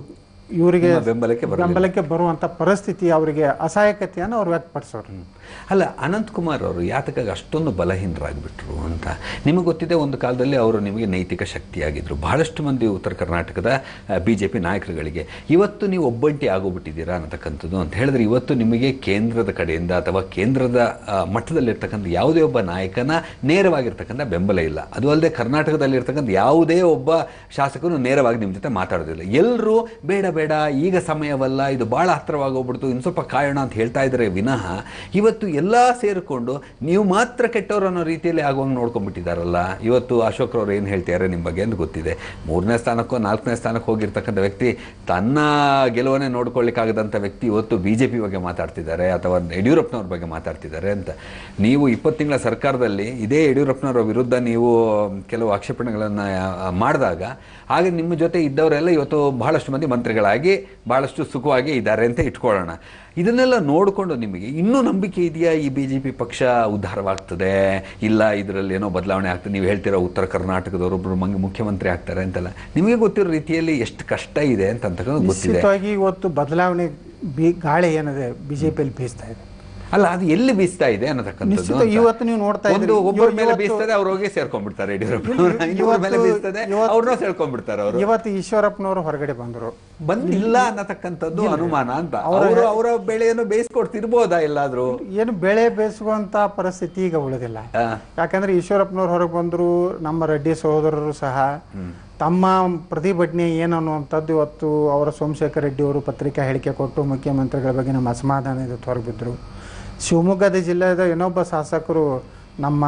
ಇವರಿಗೆ ನಿಮ್ಮ ಬೆಂಬಲಕ್ಕೆ ಬರಲಿಲ್ಲ. ಬೆಂಬಲಕ್ಕೆ ಬರುವಂಥ ಪರಿಸ್ಥಿತಿ ಅವರಿಗೆ ಅಸಹಾಯಕತೆಯನ್ನು ಅವ್ರು ವ್ಯಕ್ತಪಡಿಸೋರು ಅಲ್ಲ ಅನಂತಕುಮಾರ್ ಅವರು ಯಾತಕ್ಕಾಗಿ ಅಷ್ಟೊಂದು ಬಲಹೀನರಾಗ್ಬಿಟ್ರು ಅಂತ ನಿಮಗೆ ಗೊತ್ತಿದೆ ಒಂದು ಕಾಲದಲ್ಲಿ ಅವರು ನಿಮಗೆ ನೈತಿಕ ಶಕ್ತಿಯಾಗಿದ್ದರು ಬಹಳಷ್ಟು ಮಂದಿ ಉತ್ತರ ಕರ್ನಾಟಕದ ಬಿ ಜೆ ಪಿ ನಾಯಕರುಗಳಿಗೆ ಇವತ್ತು ನೀವು ಒಬ್ಬಂಟಿ ಆಗೋಗ್ಬಿಟ್ಟಿದ್ದೀರಾ ಅನ್ನತಕ್ಕಂಥದ್ದು ಅಂತ ಹೇಳಿದ್ರೆ ಇವತ್ತು ನಿಮಗೆ ಕೇಂದ್ರದ ಕಡೆಯಿಂದ ಅಥವಾ ಕೇಂದ್ರದ ಆ, ಮಟ್ಟದಲ್ಲಿರ್ತಕ್ಕಂಥ ಯಾವುದೇ ಒಬ್ಬ ನಾಯಕನ ನೇರವಾಗಿರ್ತಕ್ಕಂಥ ಬೆಂಬಲ ಇಲ್ಲ ಅದು ಅಲ್ಲದೆ ಕರ್ನಾಟಕದಲ್ಲಿರ್ತಕ್ಕಂಥ ಯಾವುದೇ ಒಬ್ಬ ಶಾಸಕನು ನೇರವಾಗಿ ನಿಮ್ಮ ಜೊತೆ ಮಾತಾಡೋದಿಲ್ಲ ಎಲ್ಲರೂ ಬೇಡ ಬೇಡ ಈಗ ಸಮಯವಲ್ಲ ಇದು ಭಾಳ ಹತ್ತಿರವಾಗೋಗ್ಬಿಡ್ತು ಇನ್ನು ಸ್ವಲ್ಪ ಕಾಯೋಣ ಅಂತ ಹೇಳ್ತಾ ಇದ್ದಾರೆ ವಿನಃ ಇವತ್ತು ಎಲ್ಲ ಸೇರಿಕೊಂಡು ನೀವು ಮಾತ್ರ ಕೆಟ್ಟವರು ಅನ್ನೋ ರೀತಿಯಲ್ಲಿ ಆಗುವಂಗೆ ನೋಡ್ಕೊಂಡ್ಬಿಟ್ಟಿದ್ದಾರಲ್ಲ ಇವತ್ತು ಅಶೋಕ್ ಅವ್ರು ಏನು ಹೇಳ್ತಿದ್ದಾರೆ ನಿಮ್ಮ ಬಗ್ಗೆ ಅಂತ ಗೊತ್ತಿದೆ ಮೂರನೇ ಸ್ಥಾನಕ್ಕೋ ನಾಲ್ಕನೇ ಸ್ಥಾನಕ್ಕೆ ಹೋಗಿರ್ತಕ್ಕಂಥ ವ್ಯಕ್ತಿ ತನ್ನ ಗೆಲುವನ್ನೇ ನೋಡ್ಕೊಳ್ಳಿಕ್ಕಾಗದಂಥ ವ್ಯಕ್ತಿ ಇವತ್ತು ಬಿ ಜೆ ಪಿ ಬಗ್ಗೆ ಮಾತಾಡ್ತಿದ್ದಾರೆ ಅಥವಾ ಯಡಿಯೂರಪ್ಪನವ್ರ ಬಗ್ಗೆ ಮಾತಾಡ್ತಿದ್ದಾರೆ ಅಂತ ನೀವು ಇಪ್ಪತ್ತು ತಿಂಗಳ ಸರ್ಕಾರದಲ್ಲಿ ಇದೇ ಯಡಿಯೂರಪ್ಪನವರ ವಿರುದ್ಧ ನೀವು ಕೆಲವು ಆಕ್ಷೇಪಣೆಗಳನ್ನು ಮಾಡಿದಾಗ ಆಗ ನಿಮ್ಮ ಜೊತೆ ಇದ್ದವರೆಲ್ಲ ಇವತ್ತು ಬಹಳಷ್ಟು ಮಂದಿ ಮಂತ್ರಿಗಳಾಗಿ ಬಹಳಷ್ಟು ಸುಖವಾಗಿ ಇದ್ದಾರೆ ಅಂತ ಇಟ್ಕೊಳ್ಳೋಣ ಇದನ್ನೆಲ್ಲ ನೋಡಿಕೊಂಡು ನಿಮಗೆ ಇನ್ನೂ ನಂಬಿಕೆ ಇದೆಯಾ ಈ ಬಿ ಜೆ ಪಿ ಪಕ್ಷ ಉದ್ಧಾರವಾಗ್ತದೆ ಇಲ್ಲ ಇದರಲ್ಲಿ ಏನೋ ಬದಲಾವಣೆ ಆಗ್ತದೆ ನೀವು ಹೇಳ್ತಿರೋ ಉತ್ತರ ಕರ್ನಾಟಕದವರೊಬ್ಬರು ಮಂಗ್ ಮುಖ್ಯಮಂತ್ರಿ ಆಗ್ತಾರೆ ಅಂತೆಲ್ಲ ನಿಮಗೆ ಗೊತ್ತಿರೋ ರೀತಿಯಲ್ಲಿ ಎಷ್ಟು ಕಷ್ಟ ಇದೆ ಅಂತ ಅಂತಕ್ಕಂಥದ್ದು ಗೊತ್ತಿದೆ ನಿಶ್ಚಿತವಾಗಿ ಇವತ್ತು ಬದಲಾವಣೆ ಬಿ ಗಾಳಿ ಏನಿದೆ ಬಿಜೆಪಿಯಲ್ಲಿ ಬೀಸ್ತಾ ಇದೆ ಅಲ್ಲ ಅದು ಎಲ್ಲಿ ಬೀಸ್ತಾ ಇದೆ ಅನ್ನತಕ್ಕಂಥದ್ದು ನಿಶ್ಚಿತ ಅಂತ. ಇವತ್ತು ನೀವು ನೋಡ್ತಾ ಒಂದು ಇದ್ದೀರಿ, ಒಬ್ಬರ ಮೇಲೆ ಇವತ್ತು- ಬೀಸ್ತದೆ ಅವ್ರು ಹೋಗಿ ಸೇರ್ಕೊಂಡ್ಬಿಡ್ತಾರೆ ಯಡಿಯೂರಪ್ಪ ಇವತ್ತು- ಇವ್ರ ಮೇಲೆ ಬೀಸ್ತದೆ ಇವತ್ತು- ಅವ್ರನ್ನ ಸೇರ್ಕೊಂಡ್ಬಿಡ್ತಾರೆ ಅವರು ಇವತ್ತು ಈಶ್ವರಪ್ಪನವರು ಹೊರಗಡೆ ಬಂದರು ಬಂದಿಲ್ಲ ಅನ್ನತಕ್ಕಂಥದ್ದು ಅನುಮಾನ ಅಂತ ಅವರು ಅವರ ಬೆಳೆಯನ್ನು ಬೇಯಿಸ್ಕೊಡ್ತಿರ್ಬೋದಾ ಎಲ್ಲಾದ್ರೂ ಏನು ಬೆಳೆ ಬೇಯಿಸುವಂತ ಪರಿಸ್ಥಿತಿ ಈಗ ಉಳಿದಿಲ್ಲ ಆ, ಯಾಕಂದ್ರೆ ಈಶ್ವರಪ್ಪನವ್ರು ಹೊರಗೆ ಬಂದರು ನಮ್ಮ ರೆಡ್ಡಿ ಸಹೋದರರು ಸಹ ತಮ್ಮ ಪ್ರತಿಭಟನೆ ಏನು ಅನ್ನುವಂಥದ್ದು ಇವತ್ತು ಅವರ ಸೋಮಶೇಖರ್ ರೆಡ್ಡಿ ಅವರು ಪತ್ರಿಕಾ ಹೇಳಿಕೆ ಕೊಟ್ಟು ಮುಖ್ಯಮಂತ್ರಿಗಳ ಬಗ್ಗೆ ನಮ್ಮ ಅಸಮಾಧಾನ ಇದು ಹೊರಬಿದ್ರು ಶಿವಮೊಗ್ಗದ ಜಿಲ್ಲೆಯ ಇನ್ನೊಬ್ಬ ಶಾಸಕರು ನಮ್ಮ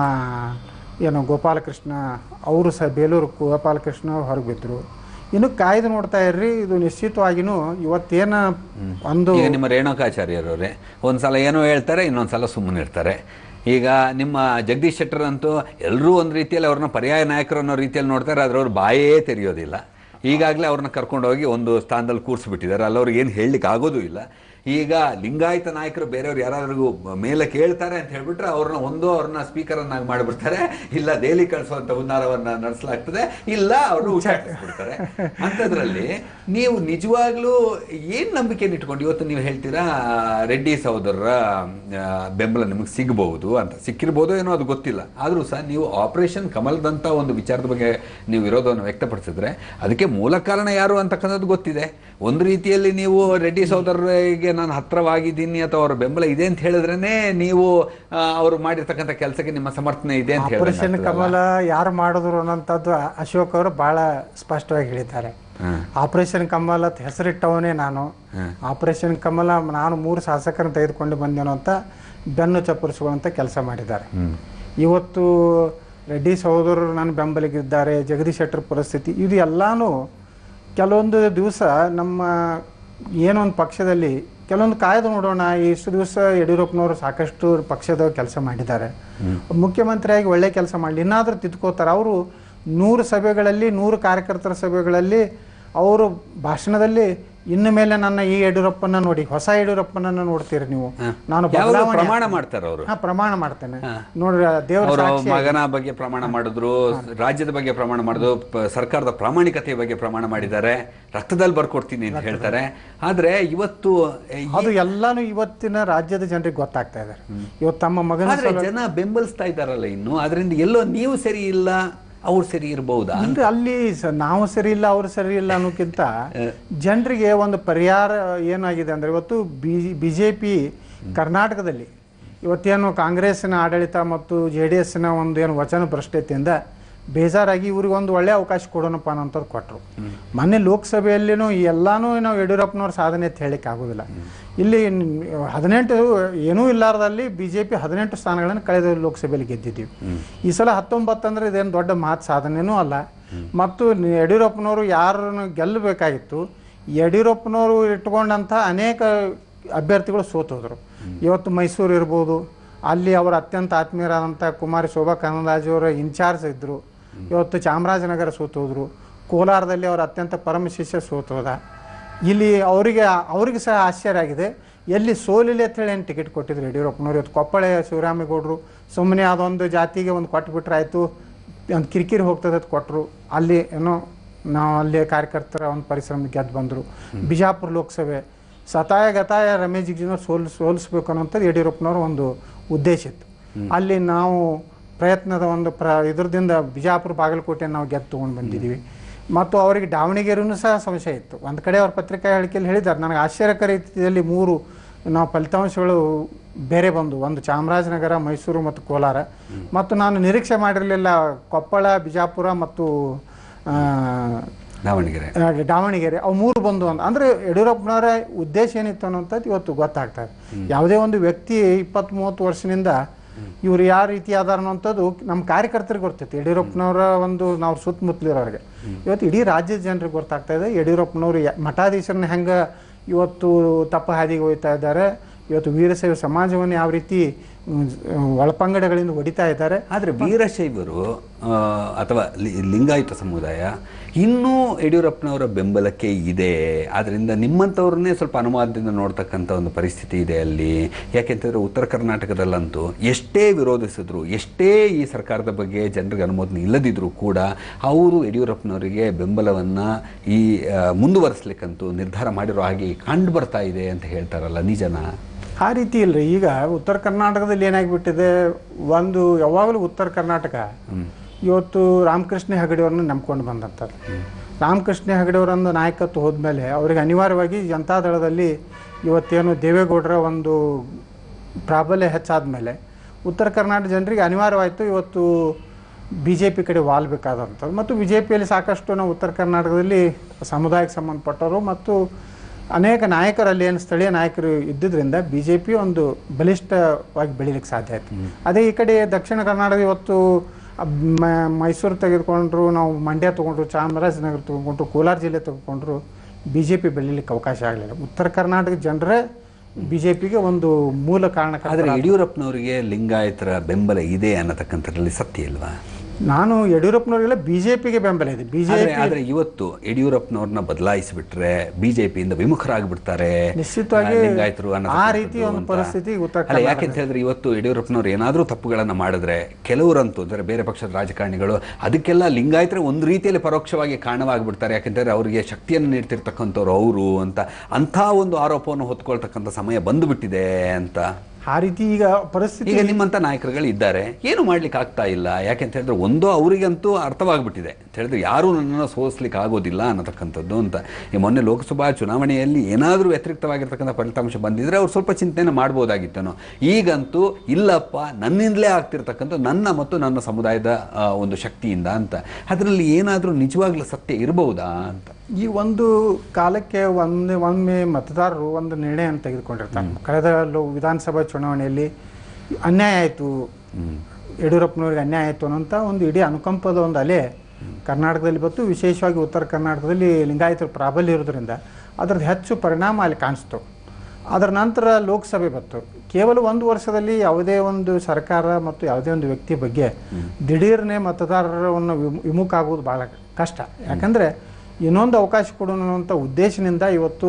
ಏನು ಗೋಪಾಲಕೃಷ್ಣ ಅವರು ಸಹ ಬೇಲೂರು ಗೋಪಾಲಕೃಷ್ಣ ಹೊರಗೆ ಬಿದ್ದರು ಇನ್ನು ಕಾಯ್ದು ನೋಡ್ತಾ ಇರ್ರಿ ಇದು ನಿಶ್ಚಿತವಾಗಿನೂ ಇವತ್ತೇನ ಒಂದು ಈಗ ನಿಮ್ಮ ರೇಣುಕಾಚಾರ್ಯರವರೇ ಒಂದ್ಸಲ ಏನೋ ಹೇಳ್ತಾರೆ ಇನ್ನೊಂದ್ಸಲ ಸುಮ್ಮನೆ ಇರ್ತಾರೆ ಈಗ ನಿಮ್ಮ ಜಗದೀಶ್ ಶೆಟ್ಟರ್ ಅಂತೂ ಎಲ್ಲರೂ ಒಂದು ರೀತಿಯಲ್ಲಿ ಅವ್ರನ್ನ ಪರ್ಯಾಯ ನಾಯಕರು ಅನ್ನೋ ರೀತಿಯಲ್ಲಿ ನೋಡ್ತಾರೆ ಆದ್ರೆ ಅವ್ರು ಬಾಯೇ ತೆರೆಯೋದಿಲ್ಲ ಈಗಾಗಲೇ ಅವ್ರನ್ನ ಕರ್ಕೊಂಡೋಗಿ ಒಂದು ಸ್ಥಾನದಲ್ಲಿ ಕೂರಿಸ್ಬಿಟ್ಟಿದ್ದಾರೆ ಅಲ್ಲಿ ಅವ್ರಿಗೆ ಏನು ಹೇಳಲಿಕ್ಕೆ ಆಗೋದು ಇಲ್ಲ ಈಗ ಲಿಂಗಾಯತ ನಾಯಕರು ಬೇರೆಯವ್ರು ಯಾರಾದ್ರಿಗೂ ಮೇಲೆ ಕೇಳ್ತಾರೆ ಅಂತ ಹೇಳ್ಬಿಟ್ರೆ ಅವ್ರನ್ನ ಒಂದು ಅವ್ರನ್ನ ಸ್ಪೀಕರನ್ನಾಗಿ ಮಾಡಿಬಿಡ್ತಾರೆ ಇಲ್ಲ ದೆಹಲಿ ಕಳಿಸುವಂತ ಹುನ್ನಾರವನ್ನ ನಡೆಸಲಾಗ್ತದೆ ಇಲ್ಲ ಅವ್ರನ್ನ ಉಚ್ಚಾಟಿಸ್ಬಿಡ್ತಾರೆ ಅಂಥದ್ರಲ್ಲಿ ನೀವು ನಿಜವಾಗ್ಲೂ ಏನ್ ನಂಬಿಕೆ ಇಟ್ಕೊಂಡು ಇವತ್ತು ನೀವು ಹೇಳ್ತೀರಾ ರೆಡ್ಡಿ ಸಹೋದರರ ಆ, ಬೆಂಬಲ ನಿಮಗೆ ಸಿಗಬಹುದು ಅಂತ ಸಿಕ್ಕಿರ್ಬೋದು ಏನೋ ಅದು ಗೊತ್ತಿಲ್ಲ ಆದರೂ ಸಹ ನೀವು ಆಪರೇಷನ್ ಕಮಲದಂತ ಒಂದು ವಿಚಾರದ ಬಗ್ಗೆ ನೀವು ವಿರೋಧವನ್ನು ವ್ಯಕ್ತಪಡಿಸಿದ್ರೆ ಅದಕ್ಕೆ ಮೂಲ ಕಾರಣ ಯಾರು ಅಂತಕ್ಕಂಥದ್ದು ಗೊತ್ತಿದೆ ಒಂದು ರೀತಿಯಲ್ಲಿ ನೀವು ರೆಡ್ಡಿ ಸಹೋದರರಿಗೆ ನಾನು ಹತ್ರವಾಗಿದ್ದೀನಿ ಅಥವಾ ಅವರ ಬೆಂಬಲ ಇದೆ ಅಂತ ಹೇಳಿದ್ರೇನೆ ನೀವು ಆ, ಅವರು ಮಾಡಿರ್ತಕ್ಕಂಥ ಕೆಲಸಕ್ಕೆ ನಿಮ್ಮ ಸಮರ್ಥನೆ ಇದೆ ಅಂತ ಆಪರೇಷನ್ ಹೇಳಿದ್ರೆ ಕಮಲ ಯಾರು ಮಾಡಿದ್ರು ಅನ್ನೋಂಥದ್ದು ಅಶೋಕ್ ಅವರು ಬಹಳ ಸ್ಪಷ್ಟವಾಗಿ ಹೇಳಿದ್ದಾರೆ ಆಪರೇಷನ್ ಕಮಲ್ ಅಂತ ಹೆಸರಿಟ್ಟವನೇ ನಾನು ಆಪರೇಷನ್ ಕಮಲ ನಾನು ಮೂರು ಶಾಸಕರನ್ನು ತೆಗೆದುಕೊಂಡು ಬಂದೇನೋ ಅಂತ ಬೆನ್ನು ಚಪ್ಪರಿಸುವಂಥ ಕೆಲಸ ಮಾಡಿದ್ದಾರೆ ಇವತ್ತು ರೆಡ್ಡಿ ಸಹೋದರರು ನನ್ನ ಬೆಂಬಲಿಗಿದ್ದಾರೆ ಜಗದೀಶ್ ಶೆಟ್ಟರ್ ಪರಿಸ್ಥಿತಿ ಇದು ಎಲ್ಲಾನು ಕೆಲವೊಂದು ದಿವಸ ನಮ್ಮ ಏನೊಂದು ಪಕ್ಷದಲ್ಲಿ ಕೆಲವೊಂದು ಕಾಯ್ದು ನೋಡೋಣ ಇಷ್ಟು ದಿವಸ ಯಡಿಯೂರಪ್ಪನವರು ಸಾಕಷ್ಟು ಪಕ್ಷದ ಕೆಲಸ ಮಾಡಿದ್ದಾರೆ ಮುಖ್ಯಮಂತ್ರಿಯಾಗಿ ಒಳ್ಳೆ ಕೆಲಸ ಮಾಡಲಿ ಇನ್ನಾದರೂ ತಿದ್ಕೋತಾರೆ ಅವರು ನೂರು ಸಭೆಗಳಲ್ಲಿ ನೂರು ಕಾರ್ಯಕರ್ತರ ಸಭೆಗಳಲ್ಲಿ ಅವರು ಭಾಷಣದಲ್ಲಿ ಇನ್ನು ಮೇಲೆ ನನ್ನ ಈ ಯಡಿಯೂರಪ್ಪನ ನೋಡಿ ಹೊಸ ಯಡಿಯೂರಪ್ಪನನ್ನ ನೋಡ್ತೀರಿ ನೀವು ನಾನು ಯಾವಾಗ ಬದಲಾವಣೆ ಪ್ರಮಾಣ ಮಾಡ್ತಾರೆ ಅವರು ಹಾ ಪ್ರಮಾಣ ಮಾಡ್ತೇನೆ ನೋಡ್ರಿ ದೇವರ ಅವರು ಸಾಕ್ಷಿ ಮಗನ ಬಗ್ಗೆ ಪ್ರಮಾಣ ಮಾಡಿದ್ರು ರಾಜ್ಯದ ಬಗ್ಗೆ ಪ್ರಮಾಣ ಮಾಡಿದ್ರು ಪ- ಸರ್ಕಾರದ ಪ್ರಾಮಾಣಿಕತೆಯ ಬಗ್ಗೆ ಪ್ರಮಾಣ ಮಾಡಿದ್ದಾರೆ ರಕ್ತದಲ್ಲಿ ಬರ್ಕೊಡ್ತೀನಿ ಅಂತ ಹೇಳ್ತಾರೆ ಆದ್ರೆ ಇವತ್ತು ಈ- ಅದು ಎಲ್ಲಾನು ಇವತ್ತಿನ ರಾಜ್ಯದ ಜನರಿಗೆ ಗೊತ್ತಾಗ್ತಾ ಇದೆ ಇವತ್ತು ತಮ್ಮ ಮಗನ ಆದ್ರೆ ಜನ ಬೆಂಬಲಿಸ್ತಾ ಇದ್ದಾರಲ್ಲ ಇನ್ನು ಅದರಿಂದ ಎಲ್ಲೋ ನೀವು ಸರಿ ಇಲ್ಲ ಅವ್ರು ಸರಿ ಇರಬಹುದಾ ಅಂದ್ರೆ ಅಲ್ಲಿ ಸ- ನಾವು ಸರಿ ಇಲ್ಲ ಅವ್ರು ಸರಿ ಇಲ್ಲ ಅನ್ನೋಕ್ಕಿಂತ ಜನರಿಗೆ ಒಂದು ಪರಿಹಾರ ಏನಾಗಿದೆ ಅಂದ್ರೆ ಇವತ್ತು ಬಿ ಬಿ ಜೆ ಪಿ ಕರ್ನಾಟಕದಲ್ಲಿ ಇವತ್ತೇನು ಕಾಂಗ್ರೆಸ್ಸಿನ ಆಡಳಿತ ಮತ್ತು ಜೆ ಡಿ ಎಸ್ನ ಒಂದು ಏನು ವಚನ ಭ್ರಷ್ಟತೆಯಿಂದ ಬೇಜಾರಾಗಿ ಇವ್ರಿಗೆ ಒಂದು ಒಳ್ಳೆ ಅವಕಾಶ ಕೊಡೋಣಪ್ಪ ಅನ್ನೋಂಥದ್ದು ಕೊಟ್ಟರು ಮೊನ್ನೆ ಲೋಕಸಭೆಯಲ್ಲಿನೂ ಈ ಎಲ್ಲಾನು ನಾವು ಯಡಿಯೂರಪ್ಪನವ್ರ ಸಾಧನೆ ಅಂತ ಹೇಳಿಕ್ಕೆ ಆಗೋದಿಲ್ಲ ಇಲ್ಲಿ ನ್- ಹದಿನೆಂಟು ಏನೂ ಇಲ್ಲಾರ್ದಲ್ಲಿ ಬಿ ಜೆ ಪಿ ಹದಿನೆಂಟು ಸ್ಥಾನಗಳನ್ನು ಕಳೆದ ಲೋಕಸಭೆಯಲ್ಲಿ ಗೆದ್ದಿದ್ದೀವಿ ಈ ಸಲ ಹತ್ತೊಂಬತ್ತು ಅಂದ್ರೆ ಇದೇನು ದೊಡ್ಡ ಮಾತು ಸಾಧನೆನೂ ಅಲ್ಲ ಮತ್ತು ನಿ- ಯಡಿಯೂರಪ್ಪನವರು ಯಾರನ್ನು ಗೆಲ್ಲಬೇಕಾಗಿತ್ತು ಯಡಿಯೂರಪ್ಪನವರು ಇಟ್ಕೊಂಡಂಥ ಅನೇಕ ಅಭ್ಯರ್ಥಿಗಳು ಸೋತೋದ್ರು ಇವತ್ತು ಮೈಸೂರು ಇರ್ಬೋದು ಅಲ್ಲಿ ಅವರ ಅತ್ಯಂತ ಆತ್ಮೀಯರಾದಂಥ ಕುಮಾರಿ ಶೋಭಾ ಕರಂದ್ಲಾಜೆಯವರ ಇನ್ಚಾರ್ಜ್ ಇದ್ದರು ಇವತ್ತು ಚಾಮರಾಜನಗರ ಸೋತೋದ್ರು ಕೋಲಾರದಲ್ಲಿ ಅವರ ಅತ್ಯಂತ ಪರಮ ಶಿಷ್ಯ ಸೋತೋದ ಇಲ್ಲಿ ಅವರಿಗೆ ಅವರಿಗೆ ಸಹ ಆಶ್ಚರ್ಯ ಆಗಿದೆ ಎಲ್ಲಿ ಸೋಲಿಲ್ಲ ಅಂತೇಳಿ ಏನು ಟಿಕೆಟ್ ಕೊಟ್ಟಿದ್ರು ಯಡಿಯೂರಪ್ಪನವ್ರು ಇವತ್ತು ಕೊಪ್ಪಳ ಶಿವರಾಮೇಗೌಡರು ಸುಮ್ಮನೆ ಅದೊಂದು ಜಾತಿಗೆ ಒಂದು ಕೊಟ್ಟು ಬಿಟ್ರೆ ಆಯಿತು ಒಂದು ಕಿರಿಕಿರಿ ಹೋಗ್ತದೆ ಅಂತ ಕೊಟ್ಟರು ಅಲ್ಲಿ ಏನೋ ನಾವು ಅಲ್ಲಿ ಕಾರ್ಯಕರ್ತರ ಒಂದು ಪರಿಶ್ರಮ ಗೆದ್ದು ಬಂದರು ಬಿಜಾಪುರ ಲೋಕಸಭೆ ಸತಾಯ ಗತಾಯ ರಮೇಶ್ ಜಿಗ್ಜಿನವ್ರು ಸೋಲ್ ಸೋಲಿಸ್ಬೇಕು ಅನ್ನೋಂಥದ್ದು ಯಡಿಯೂರಪ್ಪನವ್ರ ಒಂದು ಉದ್ದೇಶ ಇತ್ತು ಅಲ್ಲಿ ನಾವು ಪ್ರಯತ್ನದ ಒಂದು ಪ್ರ ಇದ್ರದಿಂದ ಬಿಜಾಪುರ ಬಾಗಲಕೋಟೆ ನಾವು ಗೆದ್ದು ತೊಗೊಂಡು ಬಂದಿದ್ದೀವಿ ಮತ್ತು ಅವರಿಗೆ ದಾವಣಗೆರೆನೂ ಸಹ ಸಂಶಯ ಇತ್ತು ಒಂದು ಕಡೆ ಅವ್ರ ಪತ್ರಿಕಾ ಹೇಳಿಕೆಯಲ್ಲಿ ಹೇಳಿದ್ದಾರೆ ನನಗೆ ಆಶ್ಚರ್ಯಕರ ರೀತಿಯಲ್ಲಿ ಮೂರು ನಾವು ಫಲಿತಾಂಶಗಳು ಬೇರೆ ಬಂದು ಒಂದು ಚಾಮರಾಜನಗರ ಮೈಸೂರು ಮತ್ತು ಕೋಲಾರ ಮತ್ತು ನಾನು ನಿರೀಕ್ಷೆ ಮಾಡಿರಲಿಲ್ಲ ಕೊಪ್ಪಳ ಬಿಜಾಪುರ ಮತ್ತು ಆ, ದಾವಣಗೆರೆ ಆ, ದಾವಣಗೆರೆ ಅವು ಮೂರು ಬಂದು ಅಂತ ಅಂದ್ರೆ ಯಡಿಯೂರಪ್ಪನವರ ಉದ್ದೇಶ ಏನಿತ್ತು ಅನ್ನೋಂಥದ್ದು ಇವತ್ತು ಗೊತ್ತಾಗ್ತಾ ಇದೆ ಯಾವುದೇ ಒಂದು ವ್ಯಕ್ತಿ ಇಪ್ಪತ್ತ್ ಮೂವತ್ತು ವರ್ಷದಿಂದ ಇವ್ರು ಯಾವ ರೀತಿ ಅದಾರ ಅನ್ನೋಂಥದ್ದು ನಮ್ಮ ಕಾರ್ಯಕರ್ತರಿಗೆ ಗೊತ್ತೈತಿ ಯಡಿಯೂರಪ್ಪನವರ ಒಂದು ನಾವು ಸುತ್ತಮುತ್ತಲಿರೋರಿಗೆ ಇವತ್ತು ಇಡೀ ರಾಜ್ಯದ ಜನರಿಗೆ ಗೊತ್ತಾಗ್ತಾ ಇದೆ ಯಡಿಯೂರಪ್ಪನವರು ಯ- ಮಠಾಧೀಶರನ್ನ ಹೆಂಗೆ ಇವತ್ತು ತಪ್ಪ ಹಾದಿಗೆ ಹೋಗ್ತಾ ಇದ್ದಾರೆ ಇವತ್ತು ವೀರಶೈವ ಸಮಾಜವನ್ನು ಯಾವ ರೀತಿ ಮ್, ಒಳಪಂಗಡಗಳಿಂದ ಹೊಡಿತಾ ಇದ್ದಾರೆ ಆದರೆ ವೀರಶೈವರು ಆ, ಅಥವಾ ಲಿ- ಲಿಂಗಾಯತ ಸಮುದಾಯ ಇನ್ನೂ ಯಡಿಯೂರಪ್ಪನವರ ಬೆಂಬಲಕ್ಕೆ ಇದೆ ಆದ್ದರಿಂದ ನಿಮ್ಮಂಥವ್ರನ್ನೇ ಸ್ವಲ್ಪ ಅನುಮಾನದಿಂದ ನೋಡ್ತಕ್ಕಂಥ ಒಂದು ಪರಿಸ್ಥಿತಿ ಇದೆ ಅಲ್ಲಿ ಯಾಕೆಂತಂದರೆ ಉತ್ತರ ಕರ್ನಾಟಕದಲ್ಲಂತೂ ಎಷ್ಟೇ ವಿರೋಧಿಸಿದ್ರು ಎಷ್ಟೇ ಈ ಸರ್ಕಾರದ ಬಗ್ಗೆ ಜನರಿಗೆ ಅನುಮೋದನೆ ಇಲ್ಲದಿದ್ರೂ ಕೂಡ ಅವರು ಯಡಿಯೂರಪ್ಪನವರಿಗೆ ಬೆಂಬಲವನ್ನು ಈ ಆ, ಮುಂದುವರಿಸ್ಲಿಕ್ಕಂತೂ ನಿರ್ಧಾರ ಮಾಡಿರೋ ಹಾಗೆ ಕಂಡು ಬರ್ತಾ ಇದೆ ಅಂತ ಹೇಳ್ತಾರಲ್ಲ ನಿಜನಾ ಆ ರೀತಿ ಇಲ್ರಿ ಈಗ ಉತ್ತರ ಕರ್ನಾಟಕದಲ್ಲಿ ಏನಾಗಿಬಿಟ್ಟಿದೆ ಒಂದು ಯಾವಾಗಲೂ ಉತ್ತರ ಕರ್ನಾಟಕ ಇವತ್ತು ರಾಮಕೃಷ್ಣ ಹೆಗಡೆಯವ್ರನ್ನ ನಂಬ್ಕೊಂಡು ಬಂದಂಥದ್ದು ರಾಮಕೃಷ್ಣ ಹೆಗಡೆಯವರೊಂದು ನಾಯಕತ್ವ ಹೋದ್ಮೇಲೆ ಅವರಿಗೆ ಅನಿವಾರ್ಯವಾಗಿ ಜನತಾದಳದಲ್ಲಿ ಇವತ್ತೇನು ದೇವೇಗೌಡರ ಒಂದು ಪ್ರಾಬಲ್ಯ ಹೆಚ್ಚಾದ ಮೇಲೆ ಉತ್ತರ ಕರ್ನಾಟಕ ಜನರಿಗೆ ಅನಿವಾರ್ಯವಾಯಿತು ಇವತ್ತು ಬಿ ಜೆ ಪಿ ಕಡೆ ವಾಲ್ಬೇಕಾದಂಥದ್ದು ಮತ್ತು ಬಿ ಜೆ ಪಿಯಲ್ಲಿ ಸಾಕಷ್ಟು ನಾವು ಉತ್ತರ ಕರ್ನಾಟಕದಲ್ಲಿ ಸಮುದಾಯಕ್ಕೆ ಸಂಬಂಧಪಟ್ಟವರು ಮತ್ತು ಅನೇಕ ನಾಯಕರಲ್ಲಿ ಏನು ಸ್ಥಳೀಯ ನಾಯಕರು ಇದ್ದಿದ್ದರಿಂದ ಬಿ ಜೆ ಪಿ ಒಂದು ಬಲಿಷ್ಠವಾಗಿ ಬೆಳೀಲಿಕ್ಕೆ ಸಾಧ್ಯ ಆಯಿತು ಅದೇ ಈ ಕಡೆ ದಕ್ಷಿಣ ಕರ್ನಾಟಕ ಇವತ್ತು ಅಬ್- ಮ- ಮೈಸೂರು ತೆಗೆದುಕೊಂಡ್ರು ನಾವು ಮಂಡ್ಯ ತೊಗೊಂಡ್ರು ಚಾಮರಾಜನಗರ ತೊಗೊಂಡ್ರು ಕೋಲಾರ ಜಿಲ್ಲೆ ತೆಗೆದುಕೊಂಡ್ರು ಬಿ ಜೆ ಪಿ ಬೆಳೀಲಿಕ್ಕೆ ಅವಕಾಶ ಆಗಲಿಲ್ಲ ಉತ್ತರ ಕರ್ನಾಟಕ ಜನರೇ ಬಿ ಜೆ ಪಿಗೆ ಒಂದು ಮೂಲ ಕಾರಣ ಆದರೆ ಯಡಿಯೂರಪ್ಪನವರಿಗೆ ಲಿಂಗಾಯತರ ಬೆಂಬಲ ಇದೆ ಅನ್ನತಕ್ಕಂಥದ್ರಲ್ಲಿ ಸತ್ಯ ಇಲ್ವಾ ನಾನು ಯಡಿಯೂರಪ್ಪನವರಿಗೆಲ್ಲ ಬಿ ಜೆ ಪಿಗೆ ಬೆಂಬಲ ಇದೆ ಬಿ ಜೆ ಆದ್ರೆ ಆದ್ರೆ ಇವತ್ತು ಯಡಿಯೂರಪ್ಪನವ್ರನ್ನ ಬದಲಾಯಿಸಿಬಿಟ್ರೆ ಬಿಜೆಪಿಯಿಂದ ವಿಮುಖರಾಗ್ಬಿಡ್ತಾರೆ ನಿಶ್ಚಿತವಾಗಿ ಆ, ಲಿಂಗಾಯತರು ಆ ಅನ್ನತಕ್ಕಂಥದ್ದು ರೀತಿ ಒಂದು ಅಂತ. ಪರಿಸ್ಥಿತಿ ಉತ್ತರ ಅಲ್ಲ ಯಾಕೆಂತ ಹೇಳಿದ್ರೆ ಇವತ್ತು ಯಡಿಯೂರಪ್ಪನವ್ರು ಏನಾದರೂ ತಪ್ಪುಗಳನ್ನು ಮಾಡಿದ್ರೆ ಕೆಲವರಂತೂ ಅಂದರೆ ಬೇರೆ ಪಕ್ಷದ ರಾಜಕಾರಣಿಗಳು ಅದಕ್ಕೆಲ್ಲ ಲಿಂಗಾಯತರೇ ಒಂದು ರೀತಿಯಲ್ಲಿ ಪರೋಕ್ಷವಾಗಿ ಕಾರಣವಾಗಿಬಿಡ್ತಾರೆ ಯಾಕೆಂತಂದ್ರೆ ಅವರಿಗೆ ಶಕ್ತಿಯನ್ನು ನೀಡ್ತಿರ್ತಕ್ಕಂಥವ್ರು ಅವರು ಅಂತ ಅಂಥ ಒಂದು ಆರೋಪವನ್ನು ಹೊತ್ಕೊಳ್ತಕ್ಕಂಥ ಸಮಯ ಬಂದುಬಿಟ್ಟಿದೆ ಅಂತ ಆ ರೀತಿ ಈಗ ಪರಿಸ್ಥಿತಿ ಈಗ ನಿಮ್ಮಂಥ ನಾಯಕರುಗಳು ಇದ್ದಾರೆ ಏನು ಮಾಡ್ಲಿಕ್ಕೆ ಆಗ್ತಾ ಇಲ್ಲ ಯಾಕೆಂತ ಹೇಳಿದ್ರೆ ಒಂದು ಅವರಿಗಂತೂ ಅರ್ಥವಾಗ್ಬಿಟ್ಟಿದೆ ಅಂತ ಹೇಳಿದ್ರೆ ಯಾರೂ ನನ್ನನ್ನು ಸೋಲಿಸ್ಲಿಕ್ಕೆ ಆಗೋದಿಲ್ಲ ಅನ್ನತಕ್ಕಂಥದ್ದು ಅಂತ ಈ ಮೊನ್ನೆ ಲೋಕಸಭಾ ಚುನಾವಣೆಯಲ್ಲಿ ಏನಾದರೂ ವ್ಯತಿರಿಕ್ತವಾಗಿರ್ತಕ್ಕಂಥ ಫಲಿತಾಂಶ ಬಂದಿದ್ರೆ ಅವ್ರು ಸ್ವಲ್ಪ ಚಿಂತನೆ ಮಾಡ್ಬೋದಾಗಿತ್ತೇನೋ ಈಗಂತೂ ಇಲ್ಲಪ್ಪ ನನ್ನಿಂದಲೇ ಆಗ್ತಿರ್ತಕ್ಕಂಥ ನನ್ನ ಮತ್ತು ನನ್ನ ಸಮುದಾಯದ ಆ, ಒಂದು ಶಕ್ತಿಯಿಂದ ಅಂತ ಅದರಲ್ಲಿ ಏನಾದರೂ ನಿಜವಾಗ್ಲೂ ಸತ್ಯ ಇರಬಹುದಾ ಅಂತ ಈ ಒಂದು ಕಾಲಕ್ಕೆ ಒಂದು ಒಮ್ಮೆ ಮತದಾರರು ಒಂದು ನಿರ್ಣಯವನ್ನು ತೆಗೆದುಕೊಂಡಿರ್ತಾರೆ ಕಳೆದ ಲೋ- ವಿಧಾನಸಭಾ ಚುನಾವಣೆಯಲ್ಲಿ ಅನ್ಯಾಯ ಆಯಿತು ಯಡಿಯೂರಪ್ಪನವ್ರಿಗೆ ಅನ್ಯಾಯ ಆಯಿತು ಅನ್ನೋಂಥ ಒಂದು ಇಡೀ ಅನುಕಂಪದ ಒಂದು ಅಲೆ ಕರ್ನಾಟಕದಲ್ಲಿ ಬಂತು ವಿಶೇಷವಾಗಿ ಉತ್ತರ ಕರ್ನಾಟಕದಲ್ಲಿ ಲಿಂಗಾಯತರ ಪ್ರಾಬಲ್ಯ ಇರೋದ್ರಿಂದ ಅದರದ್ದು ಹೆಚ್ಚು ಪರಿಣಾಮ ಅಲ್ಲಿ ಕಾಣಿಸ್ತು ಅದರ ನಂತರ ಲೋಕಸಭೆ ಬಂತು ಕೇವಲ ಒಂದು ವರ್ಷದಲ್ಲಿ ಯಾವುದೇ ಒಂದು ಸರ್ಕಾರ ಮತ್ತು ಯಾವುದೇ ಒಂದು ವ್ಯಕ್ತಿ ಬಗ್ಗೆ ದಿಢೀರ್ನೆ ಮತದಾರರನ್ನು ವಿಮು- ವಿಮುಖ ಆಗೋದು ಭಾಳ ಕಷ್ಟ ಯಾಕಂದರೆ ಇನ್ನೊಂದು ಅವಕಾಶ ಕೊಡೋಣ ಅನ್ನುವಂಥ ಉದ್ದೇಶದಿಂದ ಇವತ್ತು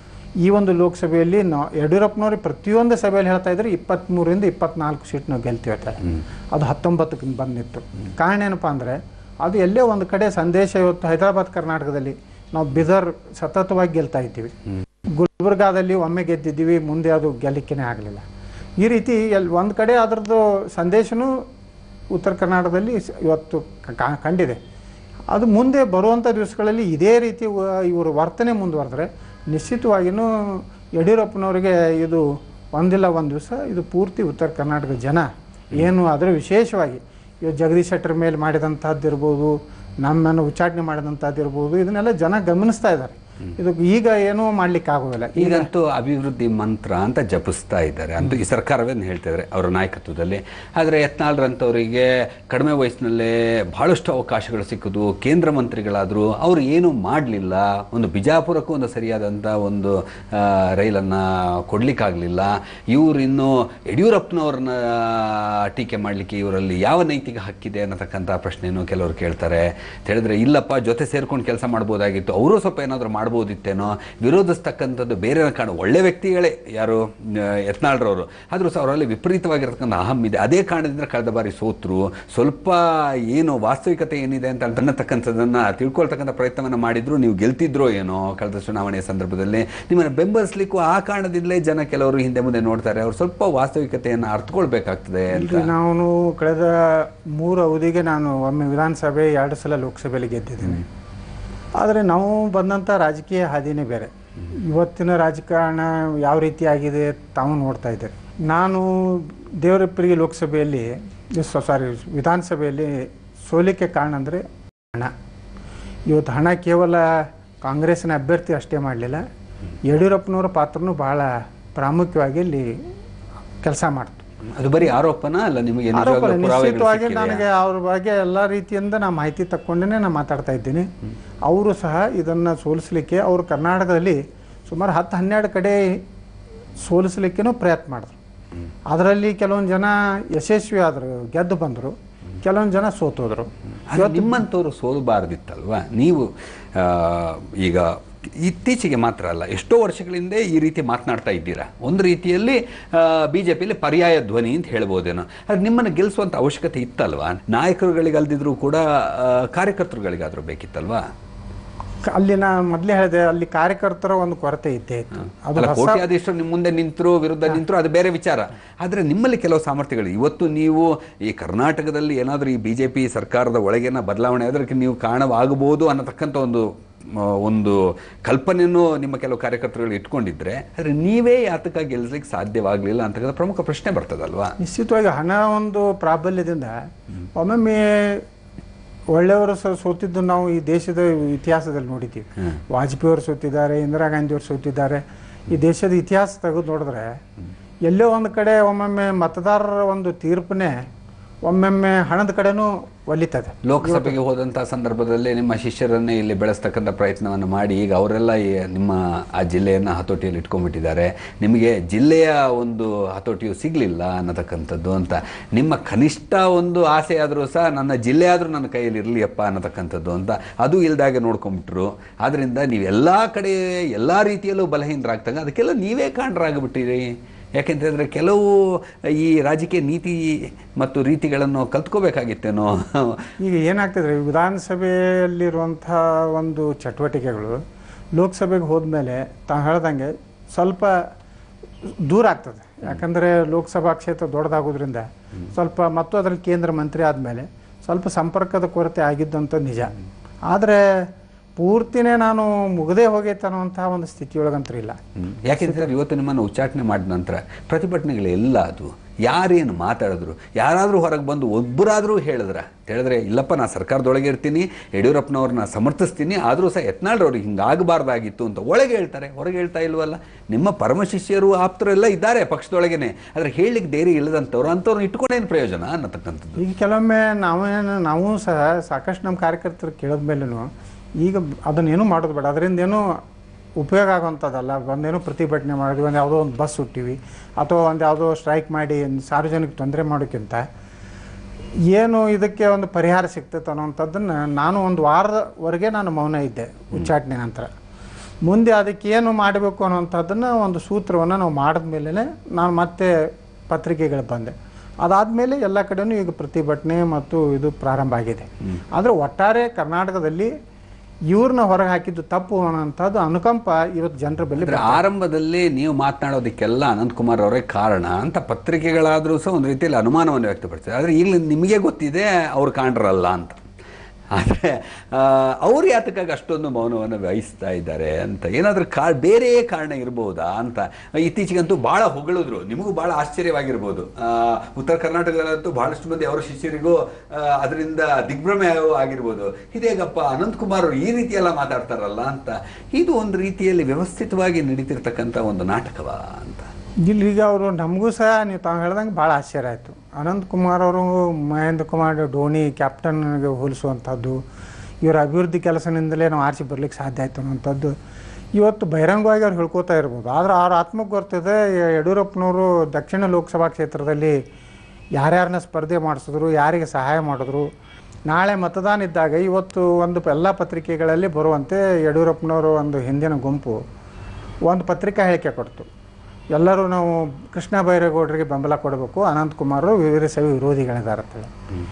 ಈ ಒಂದು ಲೋಕಸಭೆಯಲ್ಲಿ ನಾವು ಯಡಿಯೂರಪ್ಪನವ್ರಿಗೆ ಪ್ರತಿಯೊಂದು ಸಭೆಯಲ್ಲಿ ಹೇಳ್ತಾ ಇದ್ರೆ ಇಪ್ಪತ್ತ್ಮೂರರಿಂದ ಇಪ್ಪತ್ನಾಲ್ಕು ಸೀಟ್ ನಾವು ಗೆಲ್ತೀವಿ ಅಂತ ಅದು ಹತ್ತೊಂಬತ್ತಕ್ಕೆ ಬಂದಿತ್ತು ಕಾರಣ ಏನಪ್ಪ ಅಂದರೆ ಅದು ಎಲ್ಲೇ ಒಂದು ಕಡೆ ಸಂದೇಶ ಇವತ್ತು ಹೈದರಾಬಾದ್ ಕರ್ನಾಟಕದಲ್ಲಿ ನಾವು ಬಿದರ್ ಸತತವಾಗಿ ಗೆಲ್ತಾ ಇದ್ದೀವಿ ಗುಲ್ಬರ್ಗಾದಲ್ಲಿ ಒಮ್ಮೆ ಗೆದ್ದಿದ್ದೀವಿ ಮುಂದೆ ಅದು ಗೆಲ್ಲಿಕೆನೇ ಆಗಲಿಲ್ಲ ಈ ರೀತಿ ಎಲ್ಲಿ ಒಂದು ಕಡೆ ಅದರದ್ದು ಸಂದೇಶನೂ ಉತ್ತರ ಕರ್ನಾಟಕದಲ್ಲಿ ಸ- ಇವತ್ತು ಕ- ಕಾ- ಕಂಡಿದೆ ಅದು ಮುಂದೆ ಬರುವಂಥ ದಿವಸಗಳಲ್ಲಿ ಇದೇ ರೀತಿ ವ- ಇವರು ವರ್ತನೆ ಮುಂದುವರೆದ್ರೆ ನಿಶ್ಚಿತವಾಗಿಯೂ ಯಡಿಯೂರಪ್ಪನವರಿಗೆ ಇದು ಒಂದಿಲ್ಲ ಒಂದು ದಿವಸ ಇದು ಪೂರ್ತಿ ಉತ್ತರ ಕರ್ನಾಟಕದ ಜನ ಏನು ಅದರ ವಿಶೇಷವಾಗಿ ಇವತ್ತು ಜಗದೀಶ್ ಶೆಟ್ಟರ್ ಮೇಲೆ ಮಾಡಿದಂಥದ್ದು ಇರ್ಬೋದು ನಮ್ಮನ್ನು ಉಚ್ಚಾಟನೆ ಮಾಡಿದಂಥದ್ದು ಇರ್ಬೋದು ಇದನ್ನೆಲ್ಲ ಜನ ಗಮನಿಸ್ತಾ ಇದ್ದಾರೆ ಇದು ಈಗ ಏನೂ ಮಾಡ್ಲಿಕ್ಕೆ ಆಗೋದಿಲ್ಲ ಈಗ ಈಗಂತೂ ಅಭಿವೃದ್ಧಿ ಮಂತ್ರ ಅಂತ ಜಪಿಸ್ತಾ ಇದ್ದಾರೆ ಅಂತೂ ಈ ಸರ್ಕಾರವೇ ಹೇಳ್ತಾ ಇದ್ದಾರೆ ಅವರ ನಾಯಕತ್ವದಲ್ಲಿ ಆದರೆ ಯತ್ನಾಳ್ರಂಥವರಿಗೆ ಕಡಿಮೆ ವಯಸ್ಸಿನಲ್ಲೇ ಬಹಳಷ್ಟು ಅವಕಾಶಗಳು ಸಿಕ್ಕಿದ್ವು ಕೇಂದ್ರ ಮಂತ್ರಿಗಳಾದರು ಅವರು ಏನೂ ಮಾಡಲಿಲ್ಲ ಒಂದು ಬಿಜಾಪುರಕ್ಕೂ ಒಂದು ಸರಿಯಾದಂಥ ಒಂದು ಆ, ರೈಲನ್ನು ಕೊಡಲಿಕ್ಕಾಗಲಿಲ್ಲ ಇವರು ಇನ್ನು ಯಡಿಯೂರಪ್ಪನವ್ರನ್ನ ಟೀಕೆ ಮಾಡಲಿಕ್ಕೆ ಇವರಲ್ಲಿ ಯಾವ ನೈತಿಕ ಹಕ್ಕಿದೆ ಅನ್ನತಕ್ಕಂಥ ಪ್ರಶ್ನೆಯನ್ನು ಕೆಲವರು ಕೇಳ್ತಾರೆ ಅಂತ ಹೇಳಿದ್ರೆ ಇಲ್ಲಪ್ಪ ಜೊತೆ ಸೇರ್ಕೊಂಡು ಕೆಲಸ ಮಾಡ್ಬೋದಾಗಿತ್ತು ಅವರು ಸ್ವಲ್ಪ ಏನಾದರೂ ಮಾಡ್ಬೋದಿತ್ತೇನೋ ವಿರೋಧಿಸ್ತಕ್ಕಂಥದ್ದು ಬೇರೆ ಕಾರಣ ಒಳ್ಳೆ ವ್ಯಕ್ತಿಗಳೇ ಯಾರು ಆ, ಯತ್ನಾಳ್ರವರು ಆದರೂ ಸಹ ಅವರಲ್ಲಿ ವಿಪರೀತವಾಗಿರ್ತಕ್ಕಂಥ ಅಹಂ ಇದೆ ಅದೇ ಕಾರಣದಿಂದ ಕಳೆದ ಬಾರಿ ಸೋತರು ಸ್ವಲ್ಪ ಏನು ವಾಸ್ತವಿಕತೆ ಏನಿದೆ ಅಂತ ಅನ್ನತಕ್ಕಂಥದ್ದನ್ನು ತಿಳ್ಕೊಳ್ತಕ್ಕಂಥ ಪ್ರಯತ್ನವನ್ನು ಮಾಡಿದ್ರು ನೀವು ಗೆಲ್ತಿದ್ರೋ ಏನೋ ಕಳೆದ ಚುನಾವಣೆಯ ಸಂದರ್ಭದಲ್ಲಿ ನಿಮ್ಮನ್ನು ಬೆಂಬಲಿಸಲಿಕ್ಕೂ ಆ ಕಾರಣದಿಂದಲೇ ಜನ ಕೆಲವರು ಹಿಂದೆ ಮುಂದೆ ನೋಡ್ತಾರೆ ಅವ್ರು ಸ್ವಲ್ಪ ವಾಸ್ತವಿಕತೆಯನ್ನು ಅರ್ಥಕೊಳ್ಬೇಕಾಗ್ತದೆ ಅಂತ ಇಲ್ರಿ ನಾನು ಕಳೆದ ಮೂರು ಅವಧಿಗೆ ನಾನು ಒಮ್ಮೆ ವಿಧಾನಸಭೆ ಎರಡು ಸಲ ಲೋಕಸಭೆಯಲ್ಲಿ ಗೆದ್ದಿದ್ದೀನಿ ಆದರೆ ನಾವು ಬಂದಂಥ ರಾಜಕೀಯ ಹಾದಿನೇ ಬೇರೆ ಇವತ್ತಿನ ರಾಜಕಾರಣ ಯಾವ ರೀತಿ ಆಗಿದೆ ತಾವು ನೋಡ್ತಾ ಇದ್ದೀರಿ ನಾನು ದೇವರಪ್ಪರಿಗೆ ಲೋಕಸಭೆಯಲ್ಲಿ ಸಾರಿ ವಿಧಾನಸಭೆಯಲ್ಲಿ ಸೋಲಿಕ್ಕೆ ಕಾರಣ ಅಂದರೆ ಹಣ ಇವತ್ತು ಹಣ ಕೇವಲ ಕಾಂಗ್ರೆಸ್ಸಿನ ಅಭ್ಯರ್ಥಿ ಅಷ್ಟೇ ಮಾಡಲಿಲ್ಲ ಯಡಿಯೂರಪ್ಪನವರ ಪಾತ್ರನೂ ಬಹಳ ಪ್ರಾಮುಖ್ಯವಾಗಿ ಇಲ್ಲಿ ಕೆಲಸ ಮಾಡ್ತು ಅದು ಬರೀ ಆರೋಪನ ಅಲ್ಲ ನಿಮಗೆ ಆರೋಪ ನಿಜವಾಗ್ಲೂ ಪುರಾವೆಗಳು ನಿಶ್ಚಿತವಾಗಿ ಸಿಕ್ಕಿದೆಯಾ? ನನಗೆ ಅವ್ರ ಬಗ್ಗೆ ಎಲ್ಲ ರೀತಿಯಿಂದ ನಾನು ಮಾಹಿತಿ ತಕ್ಕೊಂಡೇ ನಾನು ಮಾತಾಡ್ತಾ ಇದ್ದೀನಿ ಅವರು ಸಹ ಇದನ್ನು ಸೋಲಿಸಲಿಕ್ಕೆ ಅವರು ಕರ್ನಾಟಕದಲ್ಲಿ ಸುಮಾರು ಹತ್ತು ಹನ್ನೆರಡು ಕಡೆ ಸೋಲಿಸಲಿಕ್ಕೇನೂ ಪ್ರಯತ್ನ ಮಾಡಿದ್ರು ಅದರಲ್ಲಿ ಕೆಲವೊಂದು ಜನ ಯಶಸ್ವಿ ಆದರು ಗೆದ್ದು ಬಂದರು ಕೆಲವೊಂದು ಜನ ಸೋತೋದ್ರು ಆದ್ರೆ ನಿಮ್ಮಂಥವ್ರು ಸೋಲಬಾರ್ದಿತ್ತಲ್ವಾ ನೀವು ಆ, ಈಗ ಇತ್ತೀಚೆಗೆ ಮಾತ್ರ ಅಲ್ಲ ಎಷ್ಟೋ ವರ್ಷಗಳಿಂದ ಈ ರೀತಿ ಮಾತನಾಡ್ತಾ ಇದ್ದೀರಾ ಒಂದು ರೀತಿಯಲ್ಲಿ ಬಿ ಜೆ ಪಿಯಲ್ಲಿ ಪರ್ಯಾಯ ಧ್ವನಿ ಅಂತ ಹೇಳ್ಬೋದೇನೋ ಆದ್ರೆ ನಿಮ್ಮನ್ನು ಗೆಲ್ಲಿಸುವಂಥ ಅವಶ್ಯಕತೆ ಇತ್ತಲ್ವಾ ನಾಯಕರುಗಳಿಗಲ್ದಿದ್ರೂ ಕೂಡ ಆ, ಕಾರ್ಯಕರ್ತರುಗಳಿಗಾದ್ರೂ ಬೇಕಿತ್ತಲ್ವಾ ಕ- ಅಲ್ಲಿ ನಾನು ಮೊದಲೇ ಹೇಳಿದೆ ಅಲ್ಲಿ ಕಾರ್ಯಕರ್ತರ ಒಂದು ಕೊರತೆ ಇದ್ದೇ ಇತ್ತು ಅದು ಅಲ್ಲ ಹೊಸ ಕೋಟ್ಯಾಧೀಶರು ನಿಮ್ಮ ಮುಂದೆ ನಿಂತರು ವಿರುದ್ಧ ನಿಂತರು ಅದು ಬೇರೆ ವಿಚಾರ ಆದರೆ ನಿಮ್ಮಲ್ಲಿ ಕೆಲವು ಸಾಮರ್ಥ್ಯಗಳು ಇವತ್ತು ನೀವು ಈ ಕರ್ನಾಟಕದಲ್ಲಿ ಏನಾದರೂ ಈ ಬಿ ಜೆ ಪಿ ಸರ್ಕಾರದ ಒಳಗೇನ ಬದಲಾವಣೆ ಅದಕ್ಕೆ ನೀವು ಕಾರಣವಾಗಬಹುದು ಅನ್ನತಕ್ಕಂಥ ಒಂದು ಮ, ಒಂದು ಕಲ್ಪನೆಯನ್ನು ನಿಮ್ಮ ಕೆಲವು ಕಾರ್ಯಕರ್ತರುಗಳು ಇಟ್ಕೊಂಡಿದ್ರೆ ಆದರೆ ನೀವೇ ಯಾತಕ ಗೆಲ್ಲಿಸ್ಲಿಕ್ಕೆ ಸಾಧ್ಯವಾಗಲಿಲ್ಲ ಅಂತಕ್ಕಂಥ ಪ್ರಮುಖ ಪ್ರಶ್ನೆ ಬರ್ತದಲ್ವಾ ನಿಶ್ಚಿತವಾಗಿ ಹಣ ಒಂದು ಪ್ರಾಬಲ್ಯದಿಂದ ಒಮ್ಮೊಮ್ಮೆ ಒಳ್ಳೆಯವರು ಸಹ ಸೋತಿದ್ದು ನಾವು ಈ ದೇಶದ ಇತಿಹಾಸದಲ್ಲಿ ನೋಡಿದ್ದೀವಿ ವಾಜಪೇಯಿ ಅವರು ಸೋತಿದ್ದಾರೆ ಇಂದಿರಾ ಗಾಂಧಿ ಅವರು ಸೋತಿದ್ದಾರೆ ಈ ದೇಶದ ಇತಿಹಾಸ ತೆಗೆದು ನೋಡಿದ್ರೆ ಎಲ್ಲೋ ಒಂದು ಕಡೆ ಒಮ್ಮೊಮ್ಮೆ ಮತದಾರರ ಒಂದು ತೀರ್ಪನ್ನೇ ಒಮ್ಮೊಮ್ಮೆ ಹಣದ ಕಡೆನೂ ಒಲಿತದೆ ಲೋಕಸಭೆಗೆ ಹೋದಂಥ ಸಂದರ್ಭದಲ್ಲಿ ನಿಮ್ಮ ಶಿಷ್ಯರನ್ನೇ ಇಲ್ಲಿ ಬೆಳೆಸ್ತಕ್ಕಂಥ ಪ್ರಯತ್ನವನ್ನು ಮಾಡಿ ಈಗ ಅವರೆಲ್ಲ ಈ ನಿಮ್ಮ ಆ ಜಿಲ್ಲೆಯನ್ನು ಹತೋಟಿಯಲ್ಲಿ ಇಟ್ಕೊಂಡ್ಬಿಟ್ಟಿದ್ದಾರೆ ನಿಮಗೆ ಜಿಲ್ಲೆಯ ಒಂದು ಹತೋಟಿಯು ಸಿಗಲಿಲ್ಲ ಅನ್ನತಕ್ಕಂಥದ್ದು ಅಂತ ನಿಮ್ಮ ಕನಿಷ್ಠ ಒಂದು ಆಸೆ ಆದರೂ ಸಹ ನನ್ನ ಜಿಲ್ಲೆ ಆದರೂ ನನ್ನ ಕೈಯಲ್ಲಿ ಇರಲಿಯಪ್ಪ ಅನ್ನತಕ್ಕಂಥದ್ದು ಅಂತ ಅದು ಇಲ್ದಾಗೆ ನೋಡ್ಕೊಂಬಿಟ್ರು ಆದ್ದರಿಂದ ನೀವು ಎಲ್ಲ ಕಡೆ ಎಲ್ಲ ರೀತಿಯಲ್ಲೂ ಬಲಹೀನರಾಗ್ತಂಗ ಅದಕ್ಕೆಲ್ಲ ನೀವೇ ಕಾರಣರಾಗ್ಬಿಟ್ಟಿರಿ ಯಾಕೆಂತಂದರೆ ಕೆಲವು ಈ ರಾಜಕೀಯ ನೀತಿ ಮತ್ತು ರೀತಿಗಳನ್ನು ಕಲ್ತ್ಕೋಬೇಕಾಗಿತ್ತೇನೋ ಈಗ ಏನಾಗ್ತದೆ ವಿಧಾನಸಭೆಯಲ್ಲಿರುವಂಥ ಒಂದು ಚಟುವಟಿಕೆಗಳು ಲೋಕಸಭೆಗೆ ಹೋದ್ಮೇಲೆ ತಾವು ಹೇಳ್ದಂಗೆ ಸ್ವಲ್ಪ ದೂರ ಆಗ್ತದೆ ಯಾಕಂದರೆ ಲೋಕಸಭಾ ಕ್ಷೇತ್ರ ದೊಡ್ಡದಾಗೋದ್ರಿಂದ ಸ್ವಲ್ಪ ಮತ್ತು ಅದರಲ್ಲಿ ಕೇಂದ್ರ ಮಂತ್ರಿ ಆದಮೇಲೆ ಸ್ವಲ್ಪ ಸಂಪರ್ಕದ ಕೊರತೆ ಆಗಿದ್ದಂಥ ನಿಜ ಆದರೆ ಪೂರ್ತಿನೇ ನಾನು ಮುಗದೇ ಹೋಗೈತೆ ಅನ್ನುವಂತಹ ಒಂದು ಸ್ಥಿತಿಯೊಳಗಂತೂ ಇಲ್ಲ ಯಾಕೆಂತಂದ್ರೆ ಇವತ್ತು ನಿಮ್ಮನ್ನು ಉಚ್ಚಾಟನೆ ಮಾಡಿದ ನಂತರ ಪ್ರತಿಭಟನೆಗಳು ಎಲ್ಲ ಅದು ಯಾರೇನು ಮಾತಾಡಿದ್ರು ಯಾರಾದರೂ ಹೊರಗೆ ಬಂದು ಒಬ್ಬರಾದರೂ ಹೇಳಿದ್ರ ಹೇಳಿದ್ರೆ ಇಲ್ಲಪ್ಪ ನಾ ಸರ್ಕಾರದೊಳಗೆ ಇರ್ತೀನಿ ಯಡಿಯೂರಪ್ಪನವ್ರನ್ನ ಸಮರ್ಥಿಸ್ತೀನಿ ಆದರೂ ಸಹ ಯತ್ನಾಳ್ರವ್ರಿಗೆ ಹಿಂಗೆ ಆಗಬಾರ್ದಾಗಿತ್ತು ಅಂತ ಒಳಗೆ ಹೇಳ್ತಾರೆ ಹೊರಗೆ ಹೇಳ್ತಾ ಇಲ್ವಲ್ಲ ನಿಮ್ಮ ಪರಮ ಶಿಷ್ಯರು ಆಪ್ತರು ಎಲ್ಲ ಇದ್ದಾರೆ ಪಕ್ಷದೊಳಗೇನೆ ಆದರೆ ಹೇಳಲಿಕ್ಕೆ ಧೈರ್ಯ ಇಲ್ಲದಂಥವ್ರು ಅಂಥವ್ರನ್ನ ಇಟ್ಕೊಂಡೇನು ಪ್ರಯೋಜನ ಅನ್ನತಕ್ಕಂಥದ್ದು ಈಗ ಕೆಲವೊಮ್ಮೆ ನಾವೇನು ನಾವು ಸಹ ಸಾಕಷ್ಟು ನಮ್ಮ ಕಾರ್ಯಕರ್ತರು ಕೇಳಿದ ಮೇಲೂ ಈಗ ಅದನ್ನೇನು ಮಾಡೋದು ಬೇಡ ಅದರಿಂದ ಏನೂ ಉಪಯೋಗ ಆಗುವಂಥದ್ದಲ್ಲ ಒಂದೇನೋ ಪ್ರತಿಭಟನೆ ಮಾಡಿದ್ವಿ ಒಂದು ಯಾವುದೋ ಒಂದು ಬಸ್ ಹುಟ್ಟಿವಿ ಅಥವಾ ಒಂದು ಯಾವುದೋ ಸ್ಟ್ರೈಕ್ ಮಾಡಿ ಸಾರ್ವಜನಿಕ ತೊಂದರೆ ಮಾಡೋಕ್ಕಿಂತ ಏನು ಇದಕ್ಕೆ ಒಂದು ಪರಿಹಾರ ಸಿಗ್ತೈತೆ ಅನ್ನೋವಂಥದ್ದನ್ನು ನಾನು ಒಂದು ವಾರದವರೆಗೆ ನಾನು ಮೌನ ಇದ್ದೆ ಉಚ್ಚಾಟನೆ ನಂತರ ಮುಂದೆ ಅದಕ್ಕೆ ಏನು ಮಾಡಬೇಕು ಅನ್ನೋವಂಥದ್ದನ್ನು ಒಂದು ಸೂತ್ರವನ್ನು ನಾವು ಮಾಡಿದ ಮೇಲೆ ನಾನು ಮತ್ತೆ ಪತ್ರಿಕೆಗಳು ಬಂದೆ ಅದಾದಮೇಲೆ ಎಲ್ಲ ಕಡೆನೂ ಈಗ ಪ್ರತಿಭಟನೆ ಮತ್ತು ಇದು ಪ್ರಾರಂಭ ಆಗಿದೆ ಆದರೆ ಒಟ್ಟಾರೆ ಕರ್ನಾಟಕದಲ್ಲಿ ಇವ್ರನ್ನ ಹೊರಗೆ ಹಾಕಿದ್ದು ತಪ್ಪು ಅನ್ನೋಂಥದ್ದು ಅನುಕಂಪ ಇವತ್ತು ಜನರ ಬೆಲೆ ಅಂದ್ರೆ ಆರಂಭದಲ್ಲಿ ನೀವು ಮಾತನಾಡೋದಕ್ಕೆಲ್ಲ ಅನಂತಕುಮಾರ್ ಅವರೇ ಕಾರಣ ಅಂತ ಪತ್ರಿಕೆಗಳಾದರೂ ಸಹ ಒಂದು ರೀತಿಯಲ್ಲಿ ಅನುಮಾನವನ್ನು ವ್ಯಕ್ತಪಡಿಸ್ತಾರೆ ಆದರೆ ಈಗಲೂ ನಿಮಗೆ ಗೊತ್ತಿದೆ ಅವ್ರು ಕಾಣ್ರಲ್ಲ ಅಂತ ಆದರೆ ಅವ್ರು ಯಾತಕ್ಕಾಗಿ ಅಷ್ಟೊಂದು ಮೌನವನ್ನು ವಹಿಸ್ತಾ ಇದ್ದಾರೆ ಅಂತ ಏನಾದರೂ ಕಾ ಬೇರೆ ಕಾರಣ ಇರ್ಬೋದಾ ಅಂತ ಇತ್ತೀಚೆಗಂತೂ ಭಾಳ ಹೊಗಳಿದ್ರು ನಿಮಗೂ ಭಾಳ ಆಶ್ಚರ್ಯವಾಗಿರ್ಬೋದು ಆ, ಉತ್ತರ ಕರ್ನಾಟಕದಲ್ಲಂತೂ ಬಹಳಷ್ಟು ಮಂದಿ ಅವರ ಶಿಷ್ಯರಿಗೂ ಆ, ಅದರಿಂದ ದಿಗ್ಭ್ರಮೆ ಆಗಿರ್ಬೋದು ಇದೇಗಪ್ಪ ಅನಂತಕುಮಾರ್ ಅವರು ಈ ರೀತಿ ಎಲ್ಲ ಮಾತಾಡ್ತಾರಲ್ಲ ಅಂತ ಇದು ಒಂದು ರೀತಿಯಲ್ಲಿ ವ್ಯವಸ್ಥಿತವಾಗಿ ನಡೀತಿರ್ತಕ್ಕಂಥ ಒಂದು ನಾಟಕವಾ ಅಂತ ಇಲ್ಲಿ ಈಗ ಅವರು ನಮಗೂ ಸಹ ನೀವು ತಾವು ಹೇಳ್ದಂಗೆ ಭಾಳ ಆಶ್ಚರ್ಯ ಆಯಿತು ಅನಂತ್ ಕುಮಾರ್ ಅವರು ಮಹೇಂದ್ರ ಕುಮಾರ್ ಧೋನಿ ಕ್ಯಾಪ್ಟನ್ಗೆ ಹೋಲಿಸುವಂಥದ್ದು ಇವರ ಅಭಿವೃದ್ಧಿ ಕೆಲಸದಿಂದಲೇ ನಾವು ಆರಿಸಿ ಬರ್ಲಿಕ್ಕೆ ಸಾಧ್ಯ ಆಯಿತು ಅನ್ನೋಂಥದ್ದು ಇವತ್ತು ಬಹಿರಂಗವಾಗಿ ಅವ್ರು ಹೇಳ್ಕೋತಾ ಇರ್ಬೋದು ಆದರೆ ಅವ್ರ ಆತ್ಮಕ್ಕೆ ಗೊತ್ತಿದೆ ಯಡಿಯೂರಪ್ಪನವರು ದಕ್ಷಿಣ ಲೋಕಸಭಾ ಕ್ಷೇತ್ರದಲ್ಲಿ ಯಾರ್ಯಾರನ್ನ ಸ್ಪರ್ಧೆ ಮಾಡಿಸಿದ್ರು ಯಾರಿಗೆ ಸಹಾಯ ಮಾಡಿದ್ರು ನಾಳೆ ಮತದಾನ ಇದ್ದಾಗ ಇವತ್ತು ಒಂದು ಎಲ್ಲ ಪತ್ರಿಕೆಗಳಲ್ಲಿ ಬರುವಂತೆ ಯಡಿಯೂರಪ್ಪನವರು ಒಂದು ಹಿಂದಿನ ಗುಂಪು ಒಂದು ಪತ್ರಿಕಾ ಹೇಳಿಕೆ ಕೊಡ್ತು ಎಲ್ಲರೂ ನಾವು ಕೃಷ್ಣ ಬೈರೇಗೌಡರಿಗೆ ಬೆಂಬಲ ಕೊಡಬೇಕು ಅನಂತ್ ಕುಮಾರ್ ವೀರಶೈವ ವಿರೋಧಿಗಳಿದ್ದಾರೆ ಅಂತೇಳಿ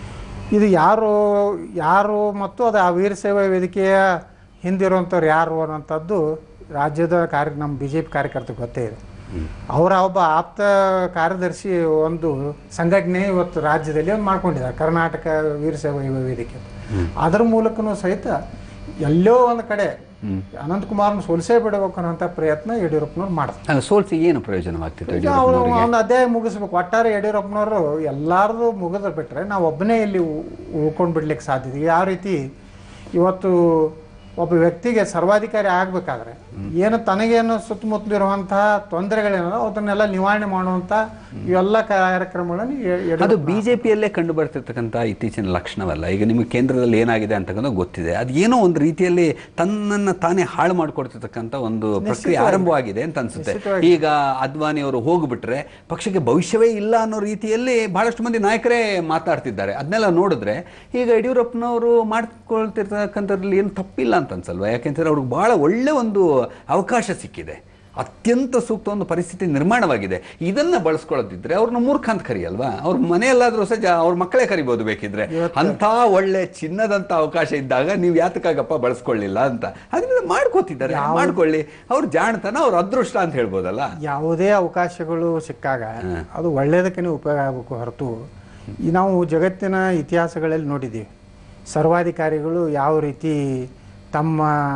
ಇದು ಯಾರು ಯಾರು ಮತ್ತು ಅದು ಆ ವೀರಶೈವ ವೇದಿಕೆಯ ಹಿಂದಿರುವಂಥವ್ರು ಯಾರು ಅನ್ನೋಂಥದ್ದು ರಾಜ್ಯದ ಕಾರ್ಯ ನಮ್ಮ ಬಿ ಜೆ ಪಿ ಕಾರ್ಯಕರ್ತರಿಗೆ ಗೊತ್ತೇ ಇದೆ ಅವರ ಒಬ್ಬ ಆಪ್ತ ಕಾರ್ಯದರ್ಶಿ ಒಂದು ಸಂಘಟನೆ ಇವತ್ತು ರಾಜ್ಯದಲ್ಲಿ ಒಂದು ಮಾಡ್ಕೊಂಡಿದ್ದಾರೆ ಕರ್ನಾಟಕ ವೀರಶೈವ ಯುವ ವೇದಿಕೆ ಅಂತ. ಅದರ ಮೂಲಕನೂ ಸಹಿತ ಎಲ್ಲೋ ಒಂದು ಕಡೆ ಅನಂತಕುಮಾರ್ನ ಸೋಲಿಸೇ ಬಿಡಬೇಕು ಅನ್ನೋಂಥ ಪ್ರಯತ್ನ ಯಡಿಯೂರಪ್ಪನವ್ರು ಮಾಡ್ತಾರೆ ಅಲ್ಲ ಸೋಲ್ಸಿ ಏನು ಪ್ರಯೋಜನವಾಗ್ತಿತ್ತು ಈಗ ಅವರು ಯಡಿಯೂರಪ್ಪನವರಿಗೆ ಒಂದು ಅಧ್ಯಾಯ ಮುಗಿಸ್ಬೇಕು ಒಟ್ಟಾರೆ ಯಡಿಯೂರಪ್ಪನವರು ಎಲ್ಲಾರದು ಮುಗಿದ ಬಿಟ್ರೆ ನಾವು ಒಬ್ಬನೇ ಇಲ್ಲಿ ಉಳ್ಕೊಂಡು ಬಿಡ್ಲಿಕ್ಕೆ ಸಾಧ್ಯತೆ ಯಾವ ರೀತಿ ಇವತ್ತು ಒಬ್ಬ ವ್ಯಕ್ತಿಗೆ ಸರ್ವಾಧಿಕಾರಿ ಆಗಬೇಕಾದ್ರೆ ಏನು ತನಗೇನು ಸುತ್ತಮುತ್ತಲಿರುವಂತಹ ತೊಂದರೆಗಳೇನೋ ಅದನ್ನೆಲ್ಲ ನಿವಾರಣೆ ಮಾಡುವಂಥ ಇವೆಲ್ಲ ಕಾರ್ಯಕ್ರಮಗಳನ್ನು ಯ- ಅದು ಯಡಿಯೂರಪ್ಪ ಬಿಜೆಪಿಯಲ್ಲೇ ಕಂಡು ಬರ್ತಿರ್ತಕ್ಕಂಥ ಇತ್ತೀಚಿನ ಲಕ್ಷಣವಲ್ಲ ಈಗ ನಿಮಗೆ ಕೇಂದ್ರದಲ್ಲಿ ಏನಾಗಿದೆ ಅಂತಕ್ಕಂಥ ಗೊತ್ತಿದೆ ಅದು ಏನೋ ಒಂದು ರೀತಿಯಲ್ಲಿ ತನ್ನನ್ನು ತಾನೇ ಹಾಳು ಮಾಡಿಕೊಡ್ತಿರ್ತಕ್ಕಂಥ ಒಂದು ಪ್ರಕ್ರಿಯೆ ಆರಂಭವಾಗಿದೆ ಅಂತ ಅನ್ಸುತ್ತೆ ಈಗ ಅದ್ವಾನಿ ಅವರು ಹೋಗ್ಬಿಟ್ರೆ ಪಕ್ಷಕ್ಕೆ ಭವಿಷ್ಯವೇ ಇಲ್ಲ ಅನ್ನೋ ರೀತಿಯಲ್ಲಿ ಬಹಳಷ್ಟು ಮಂದಿ ನಾಯಕರೇ ಮಾತಾಡ್ತಿದ್ದಾರೆ ಅದನ್ನೆಲ್ಲ ನೋಡಿದ್ರೆ ಈಗ ಯಡಿಯೂರಪ್ಪನವರು ಮಾಡ್ಕೊಳ್ತಿರ್ತಕ್ಕಂಥದ್ರಲ್ಲಿ ಏನು ತಪ್ಪಿಲ್ಲ ಅಂತ ಅನ್ಸಲ್ವಾ ಯಾಕೆಂತಂದ್ರೆ ಅವ್ರಿಗೆ ಬಹಳ ಒಳ್ಳೆ ಒಂದು ಅವಕಾಶ ಸಿಕ್ಕಿದೆ ಅತ್ಯಂತ ಸೂಕ್ತ ಒಂದು ಪರಿಸ್ಥಿತಿ ನಿರ್ಮಾಣವಾಗಿದೆ ಇದನ್ನ ಬಳಸ್ಕೊಳ್ಳೋದಿದ್ರೆ ಅವ್ರನ್ನ ಮೂರ್ಖ ಅಂತ ಕರಿಯಲ್ವಾ ಅವ್ರ ಮನೆಯಲ್ಲಾದ್ರೂ ಸಹ ಜಾ- ಅವ್ರ ಮಕ್ಕಳೇ ಕರಿಬೋದು ಬೇಕಿದ್ರೆ ಅಂತ ಒಳ್ಳೆ ಚಿನ್ನದಂತ ಅವಕಾಶ ಇದ್ದಾಗ ನೀವು ಯಾತಕ್ಕಾಗಪ್ಪ ಬಳಸ್ಕೊಳ್ಳಿಲ್ಲ ಅಂತ ಅದರಿಂದ ಮಾಡ್ಕೋತಿದ್ದಾರೆ ಮಾಡ್ಕೊಳ್ಳಿ ಅವ್ರ ಜಾಣತನ ಅವ್ರ ಅದೃಷ್ಟ ಅಂತ ಹೇಳ್ಬೋದಲ್ಲ ಯಾವುದೇ ಅವಕಾಶಗಳು ಸಿಕ್ಕಾಗ ಅದು ಒಳ್ಳೆಯದಕ್ಕೆ ಉಪಯೋಗ ಆಗಬೇಕು ಹೊರತು ಈ ನಾವು ಜಗತ್ತಿನ ಇತಿಹಾಸಗಳಲ್ಲಿ ನೋಡಿದ್ದೀವಿ ಸರ್ವಾಧಿಕಾರಿಗಳು ಯಾವ ರೀತಿ ತಮ್ಮ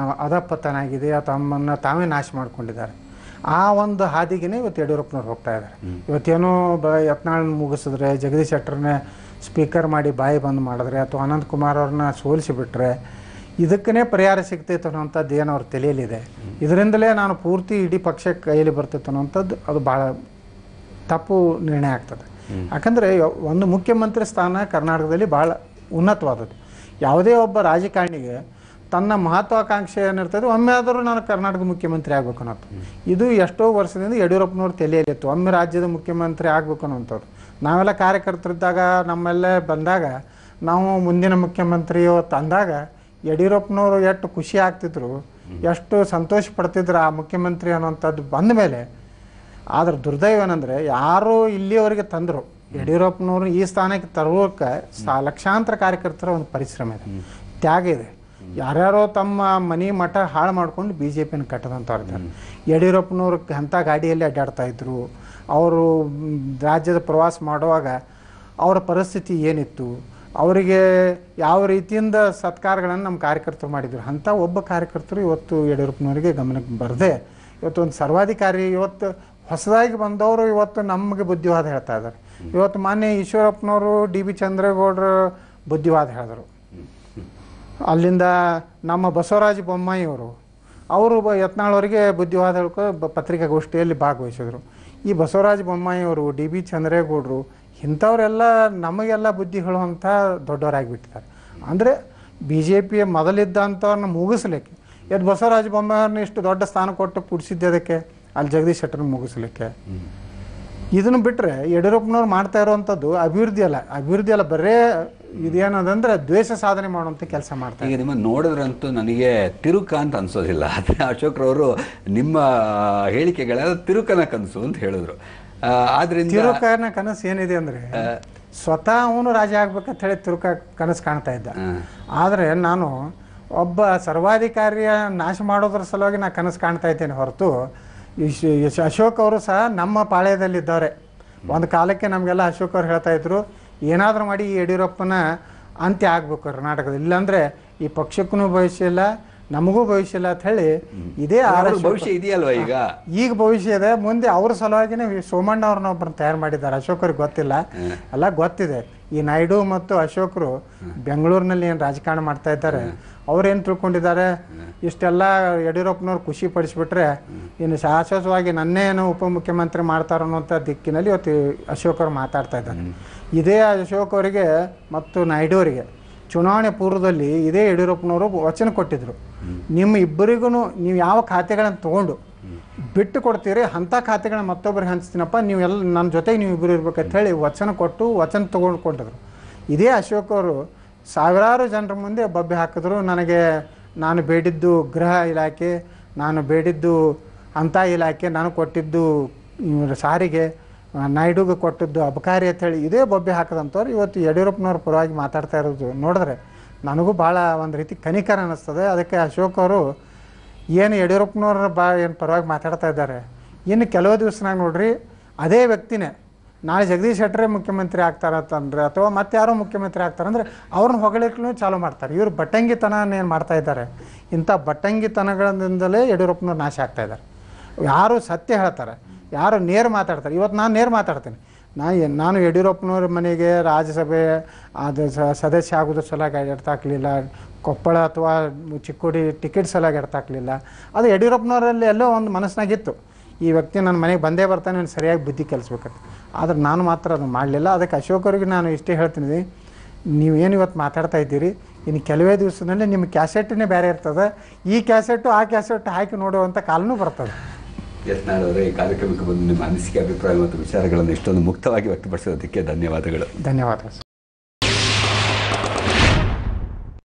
ಅಧಪತನ ಆಗಿದೆ ತಮ್ಮನ್ನು ತಾವೇ ನಾಶ ಮಾಡ್ಕೊಂಡಿದ್ದಾರೆ ಆ ಒಂದು ಹಾದಿಗೆನೇ ಇವತ್ತು ಯಡಿಯೂರಪ್ಪನವ್ರು ಹೋಗ್ತಾ ಇದ್ದಾರೆ ಇವತ್ತೇನೋ ಬ ಯತ್ನಾಳ್ ಮುಗಿಸಿದ್ರೆ ಜಗದೀಶ್ ಶೆಟ್ಟರ್ನ ಸ್ಪೀಕರ್ ಮಾಡಿ ಬಾಯಿ ಬಂದ್ ಮಾಡಿದ್ರೆ ಅಥವಾ ಅನಂತ್ ಕುಮಾರ್ ಅವ್ರನ್ನ ಸೋಲಿಸಿಬಿಟ್ರೆ ಇದಕ್ಕೇ ಪರಿಹಾರ ಸಿಗ್ತೈತೆ ಅನ್ನೋಂಥದ್ದು ಏನು ಅವ್ರ ತಲೆಯಲ್ಲಿದೆ ಇದರಿಂದಲೇ ನಾನು ಪೂರ್ತಿ ಇಡೀ ಪಕ್ಷ ಕೈಯಲ್ಲಿ ಬರ್ತೈತೆ ಅನ್ನೋಂಥದ್ದು ಅದು ಭಾಳ ತಪ್ಪು ನಿರ್ಣಯ ಆಗ್ತದೆ ಯಾಕಂದರೆ ಒಂದು ಮುಖ್ಯಮಂತ್ರಿ ಸ್ಥಾನ ಕರ್ನಾಟಕದಲ್ಲಿ ಭಾಳ ಉನ್ನತವಾದದ್ದು ಯಾವುದೇ ಒಬ್ಬ ರಾಜಕಾರಣಿಗೆ ತನ್ನ ಮಹತ್ವಾಕಾಂಕ್ಷೆ ಏನಿರ್ತದೆ ಒಮ್ಮೆ ಆದರೂ ನಾನು ಕರ್ನಾಟಕ ಮುಖ್ಯಮಂತ್ರಿ ಆಗ್ಬೇಕು ಅನ್ನೋದು ಇದು ಎಷ್ಟೋ ವರ್ಷದಿಂದ ಯಡಿಯೂರಪ್ಪನವ್ರ ತಲೆಯಲ್ಲಿತ್ತು ಒಮ್ಮೆ ರಾಜ್ಯದ ಮುಖ್ಯಮಂತ್ರಿ ಆಗ್ಬೇಕು ಅನ್ನೋಂಥವ್ರು ನಾವೆಲ್ಲ ಕಾರ್ಯಕರ್ತರಿದ್ದಾಗ ನಮ್ಮೆಲ್ಲ ಬಂದಾಗ ನಾವು ಮುಂದಿನ ಮುಖ್ಯಮಂತ್ರಿ ಇವತ್ತು ಅಂದಾಗ ಯಡಿಯೂರಪ್ಪನವರು ಎಷ್ಟು ಖುಷಿ ಆಗ್ತಿದ್ರು ಎಷ್ಟು ಸಂತೋಷ ಪಡ್ತಿದ್ರು ಆ ಮುಖ್ಯಮಂತ್ರಿ ಅನ್ನೋಂಥದ್ದು ಬಂದ ಮೇಲೆ ಆದ್ರೆ ದುರ್ದೈವ ಏನಂದ್ರೆ ಯಾರು ಇಲ್ಲಿಯವರೆಗೆ ತಂದರು ಯಡಿಯೂರಪ್ಪನವರು ಈ ಸ್ಥಾನಕ್ಕೆ ತರೋಕೆ ಸಾ ಲಕ್ಷಾಂತರ ಕಾರ್ಯಕರ್ತರ ಒಂದು ಪರಿಶ್ರಮ ಇದೆ ತ್ಯಾಗ ಇದೆ ಯಾರ್ಯಾರೋ ತಮ್ಮ ಮನಿ ಮಠ ಹಾಳು ಮಾಡ್ಕೊಂಡು ಬಿ ಜೆ ಪಿನ ಕಟ್ಟದಂಥವ್ರು ಇದ್ದಾರೆ ಯಡಿಯೂರಪ್ಪನವ್ರು ಅಂಥ ಗಾಡಿಯಲ್ಲಿ ಅಡ್ಡಾಡ್ತಾ ಇದ್ರು ಅವರು ಮ್, ರಾಜ್ಯದ ಪ್ರವಾಸ ಮಾಡುವಾಗ ಅವರ ಪರಿಸ್ಥಿತಿ ಏನಿತ್ತು ಅವರಿಗೆ ಯಾವ ರೀತಿಯಿಂದ ಸತ್ಕಾರಗಳನ್ನು ನಮ್ಮ ಕಾರ್ಯಕರ್ತರು ಮಾಡಿದ್ರು ಅಂಥ ಒಬ್ಬ ಕಾರ್ಯಕರ್ತರು ಇವತ್ತು ಯಡಿಯೂರಪ್ಪನವರಿಗೆ ಗಮನಕ್ಕೆ ಬರದೆ ಇವತ್ತು ಒಂದು ಸರ್ವಾಧಿಕಾರಿ ಇವತ್ತು ಹೊಸದಾಗಿ ಬಂದವರು ಇವತ್ತು ನಮಗೆ ಬುದ್ಧಿವಾದ ಹೇಳ್ತಾ ಇದ್ದಾರೆ ಇವತ್ತು ಮಾನ್ಯ ಈಶ್ವರಪ್ಪನವರು ಡಿ ಬಿ ಚಂದ್ರೇಗೌಡರು ಬುದ್ಧಿವಾದ ಹೇಳಿದ್ರು ಅಲ್ಲಿಂದ ನಮ್ಮ ಬಸವರಾಜ ಬೊಮ್ಮಾಯಿ ಅವರು ಅವರು ಬ ಯತ್ನಾಳವರಿಗೆ ಬುದ್ಧಿವಾದ ಹೇಳ್ಕೊ ಬ ಪತ್ರಿಕಾಗೋಷ್ಠಿಯಲ್ಲಿ ಭಾಗವಹಿಸಿದ್ರು ಈ ಬಸವರಾಜ ಬೊಮ್ಮಾಯಿ ಅವರು ಡಿ ಬಿ ಚಂದ್ರೇಗೌಡರು ಇಂಥವರೆಲ್ಲ ನಮಗೆಲ್ಲ ಬುದ್ಧಿ ಹೇಳುವಂಥ ದೊಡ್ಡವರಾಗಿಬಿಟ್ಟಿದ್ದಾರೆ ಅಂದರೆ ಬಿ ಜೆ ಪಿಯ ಮೊದಲಿದ್ದಂಥವ್ರನ್ನ ಮುಗಿಸ್ಲಿಕ್ಕೆ ಎದ್ದು ಬಸವರಾಜ ಬೊಮ್ಮಾಯಿಯವ್ರನ್ನ ಇಷ್ಟು ದೊಡ್ಡ ಸ್ಥಾನ ಕೊಟ್ಟು ಕೂಡಿಸಿದ್ದೆ ಅದಕ್ಕೆ ಅಲ್ಲಿ ಜಗದೀಶ್ ಶೆಟ್ಟರ್ನ ಮುಗಿಸ್ಲಿಕ್ಕೆ ಇದನ್ನು ಬಿಟ್ಟರೆ ಯಡಿಯೂರಪ್ಪನವ್ರು ಮಾಡ್ತಾ ಇರುವಂಥದ್ದು ಅಭಿವೃದ್ಧಿ ಅಲ್ಲ ಅಭಿವೃದ್ಧಿ ಅಲ್ಲ ಬರೇ ಇದೇನದಂದ್ರೆ ದ್ವೇಷ ಸಾಧನೆ ಮಾಡುವಂಥ ಕೆಲಸ ಮಾಡ್ತಾರೆ ಈಗ ನಿಮ್ಮ ನೋಡಿದ್ರಂತೂ ನನಗೆ ತಿರುಕ ಅಂತ ಅನ್ಸೋದಿಲ್ಲ ಆದರೆ ಅಶೋಕ್ರವರು ನಿಮ್ಮ ಹೇಳಿಕೆಗಳ ತಿರುಕನ ಕನಸು ಅಂತ ಹೇಳಿದ್ರು ಆ, ಆದ್ರಿಂದ ತಿರುಕನ ಕನಸು ಏನಿದೆ ಅಂದ್ರೆ ಸ್ವತಃ ಅವನು ರಾಜ ಆಗ್ಬೇಕಂತ ಹೇಳಿ ತಿರುಕ ಕನಸು ಕಾಣ್ತಾ ಇದ್ದ ಆದರೆ ನಾನು ಒಬ್ಬ ಸರ್ವಾಧಿಕಾರಿಯ ನಾಶ ಮಾಡೋದ್ರ ಸಲುವಾಗಿ ನಾ ಕನಸು ಕಾಣ್ತಾ ಇದ್ದೇನೆ ಹೊರತು ಈ ಶ- ಈ ಶ- ಅಶೋಕ್ ಅವರು ಸಹ ನಮ್ಮ ಪಾಳ್ಯದಲ್ಲಿದ್ದವ್ರೆ ಒಂದು ಕಾಲಕ್ಕೆ ನಮಗೆಲ್ಲ ಅಶೋಕ್ ಅವ್ರು ಹೇಳ್ತಾ ಇದ್ರು ಏನಾದರೂ ಮಾಡಿ ಈ ಯಡಿಯೂರಪ್ಪನ ಅಂತ್ಯ ಆಗ್ಬೇಕು ಕರ್ನಾಟಕದಲ್ಲಿ ಇಲ್ಲಾಂದ್ರೆ ಈ ಪಕ್ಷಕ್ಕೂ ಭವಿಷ್ಯ ಇಲ್ಲ ನಮಗೂ ಭವಿಷ್ಯ ಇಲ್ಲ ಅಂತ ಹೇಳಿ ಇದೇ ಆರ್ ಅವ್ರ ಭವಿಷ್ಯ ಇದೆಯಲ್ವಾ ಈಗ ಈಗ ಭವಿಷ್ಯ ಇದೆ ಮುಂದೆ ಅವ್ರ ಸಲುವಾಗಿನೇ ವಿ- ಸೋಮಣ್ಣ ಅವ್ರನ್ನ ಒಬ್ಬರನ್ನ ತಯಾರು ಮಾಡಿದ್ದಾರೆ ಅಶೋಕರಿಗೆ ಗೊತ್ತಿಲ್ಲ ಎಲ್ಲ ಗೊತ್ತಿದೆ ಈ ನಾಯ್ಡು ಮತ್ತು ಅಶೋಕರು ಬೆಂಗಳೂರಿನಲ್ಲಿ ಏನು ರಾಜಕಾರಣ ಮಾಡ್ತಾ ಇದ್ದಾರೆ ಅವ್ರೇನು ತಿಳ್ಕೊಂಡಿದ್ದಾರೆ ಇಷ್ಟೆಲ್ಲ ಯಡಿಯೂರಪ್ಪನವ್ರು ಖುಷಿ ಪಡಿಸ್ಬಿಟ್ರೆ ಇನ್ನು ಶಾಶ್ವತವಾಗಿ ನನ್ನೇ ಏನೋ ಉಪಮುಖ್ಯಮಂತ್ರಿ ಮಾಡ್ತಾರೋ ಅನ್ನೋಂಥ ದಿಕ್ಕಿನಲ್ಲಿ ಇವತ್ತು ಅಶೋಕರು ಮಾತಾಡ್ತಾ ಇದ್ದಾರೆ ಇದೇ ಅಶೋಕ್ ಅವರಿಗೆ ಮತ್ತು ನಾಯ್ಡು ಅವರಿಗೆ ಚುನಾವಣೆ ಪೂರ್ವದಲ್ಲಿ ಇದೇ ಯಡಿಯೂರಪ್ಪನವರು ವಚನ ಕೊಟ್ಟಿದ್ರು ನಿಮ್ಮ ಇಬ್ಬರಿಗೂ ನೀವು ಯಾವ ಖಾತೆಗಳನ್ನು ತಗೊಂಡು ಬಿಟ್ಟು ಕೊಡ್ತೀರಿ ಅಂಥ ಖಾತೆಗಳನ್ನ ಮತ್ತೊಬ್ಬರಿಗೆ ಹಂಚ್ತೀನಪ್ಪ ನೀವೆಲ್ಲ ನನ್ನ ಜೊತೆಗೆ ನೀವು ಇಬ್ಬರು ಇರ್ಬೇಕಂತ ಹೇಳಿ ವಚನ ಕೊಟ್ಟು ವಚನ ತಗೊಂಡು ಕೊಟ್ಟಿದ್ರು ಇದೇ ಅಶೋಕ್ ಅವರು ಸಾವಿರಾರು ಜನರ ಮುಂದೆ ಬಬ್ಬೆ ಹಾಕಿದ್ರು ನನಗೆ ನಾನು ಬೇಡಿದ್ದು ಗೃಹ ಇಲಾಖೆ ನಾನು ಬೇಡಿದ್ದು ಅಂಥ ಇಲಾಖೆ ನಾನು ಕೊಟ್ಟಿದ್ದು ಇವ್ರ ಸಾರಿಗೆ ಆ, ನಾಯ್ಡುಗೆ ಕೊಟ್ಟದ್ದು ಅಬಕಾರಿ ಅಂತ ಹೇಳಿ ಇದೇ ಬೊಬ್ಬೆ ಹಾಕದಂಥವ್ರು ಇವತ್ತು ಯಡಿಯೂರಪ್ಪನವ್ರ ಪರವಾಗಿ ಮಾತಾಡ್ತಾ ಇರೋದು ನೋಡಿದ್ರೆ ನನಗೂ ಭಾಳ ಒಂದು ರೀತಿ ಕನಿಕರ ಅನ್ನಿಸ್ತದೆ ಅದಕ್ಕೆ ಅಶೋಕ್ ಅವರು ಏನು ಯಡಿಯೂರಪ್ಪನವ್ರ ಬಾ ಏನು ಪರವಾಗಿ ಮಾತಾಡ್ತಾ ಇದ್ದಾರೆ ಇನ್ನು ಕೆಲವು ದಿವಸನಾಗ ನೋಡ್ರಿ ಅದೇ ವ್ಯಕ್ತಿನೇ ನಾಳೆ ಜಗದೀಶ್ ಶೆಟ್ಟರೇ ಮುಖ್ಯಮಂತ್ರಿ ಆಗ್ತಾರಂತಂದ್ರೆ ಅಥವಾ ಮತ್ತೆ ಯಾರೋ ಮುಖ್ಯಮಂತ್ರಿ ಆಗ್ತಾರಂದ್ರೆ ಅವ್ರನ್ನ ಹೊಗಳಿಕ್ಲೂ ಚಾಲೂ ಮಾಡ್ತಾರೆ ಇವರು ಬಟ್ಟಂಗಿತನ ಏನು ಮಾಡ್ತಾ ಇದ್ದಾರೆ ಇಂಥ ಬಟ್ಟಂಗಿತನಗಳಿಂದಲೇ ಯಡಿಯೂರಪ್ಪನವ್ರು ನಾಶ ಆಗ್ತಾ ಇದ್ದಾರೆ ಯಾರು ಸತ್ಯ ಹೇಳ್ತಾರೆ ಯಾರು ನೇರ ಮಾತಾಡ್ತಾರೆ ಇವತ್ತು ನಾನು ನೇರ ಮಾತಾಡ್ತೀನಿ ನಾ ಏನ್- ನಾನು ಯಡಿಯೂರಪ್ಪನವ್ರ ಮನೆಗೆ ರಾಜ್ಯಸಭೆ ಅದು ಸ- ಸದಸ್ಯ ಆಗೋದ್ರ ಸಲುವಾಗಿ ಎಡ್ತಾಕ್ಲಿಲ್ಲ ಕೊಪ್ಪಳ ಅಥವಾ ಚಿಕ್ಕೋಡಿ ಟಿಕೆಟ್ ಸಲುವಾಗಿ ಎಡ್ತಾಕ್ಲಿಲ್ಲ ಅದು ಯಡಿಯೂರಪ್ಪನವರಲ್ಲಿ ಎಲ್ಲೋ ಒಂದು ಮನಸ್ಸಿನಾಗಿತ್ತು ಈ ವ್ಯಕ್ತಿ ನನ್ನ ಮನೆಗೆ ಬಂದೇ ಬರ್ತಾನೆ ಅವ್ನು ಸರಿಯಾಗಿ ಬುದ್ಧಿ ಕಲಿಸ್ಬೇಕಂತ ಆದ್ರೆ ನಾನು ಮಾತ್ರ ಅದು ಮಾಡಲಿಲ್ಲ ಅದಕ್ಕೆ ಅಶೋಕ್ ಅವ್ರಿಗೆ ನಾನು ಇಷ್ಟೇ ಹೇಳ್ತೀನಿ ನೀವೇನು ಇವತ್ತು ಮಾತಾಡ್ತಾ ಇದ್ದೀರಿ ಇನ್ನು ಕೆಲವೇ ದಿವಸದಲ್ಲಿ ನಿಮ್ಮ ಕ್ಯಾಸೆಟ್ನೇ ಬೇರೆ ಇರ್ತದೆ ಈ ಕ್ಯಾಸೆಟ್ಟು ಆ ಕ್ಯಾಸೆಟ್ ಹಾಕಿ ನೋಡುವಂಥ ಕಾಲನೂ ಬರ್ತದೆ ಯತ್ನಾಳ್ ಈ ಕಾರ್ಯಕ್ರಮಕ್ಕೆ ಬಂದು ನಿಮ್ಮ ಅನಿಸಿಕೆ ಅಭಿಪ್ರಾಯ ಮತ್ತು ವಿಚಾರಗಳನ್ನು ಇಷ್ಟೊಂದು ಮುಕ್ತವಾಗಿ ವ್ಯಕ್ತಪಡಿಸೋದಕ್ಕೆ ಧನ್ಯವಾದಗಳು ಧನ್ಯವಾದ ಸರ್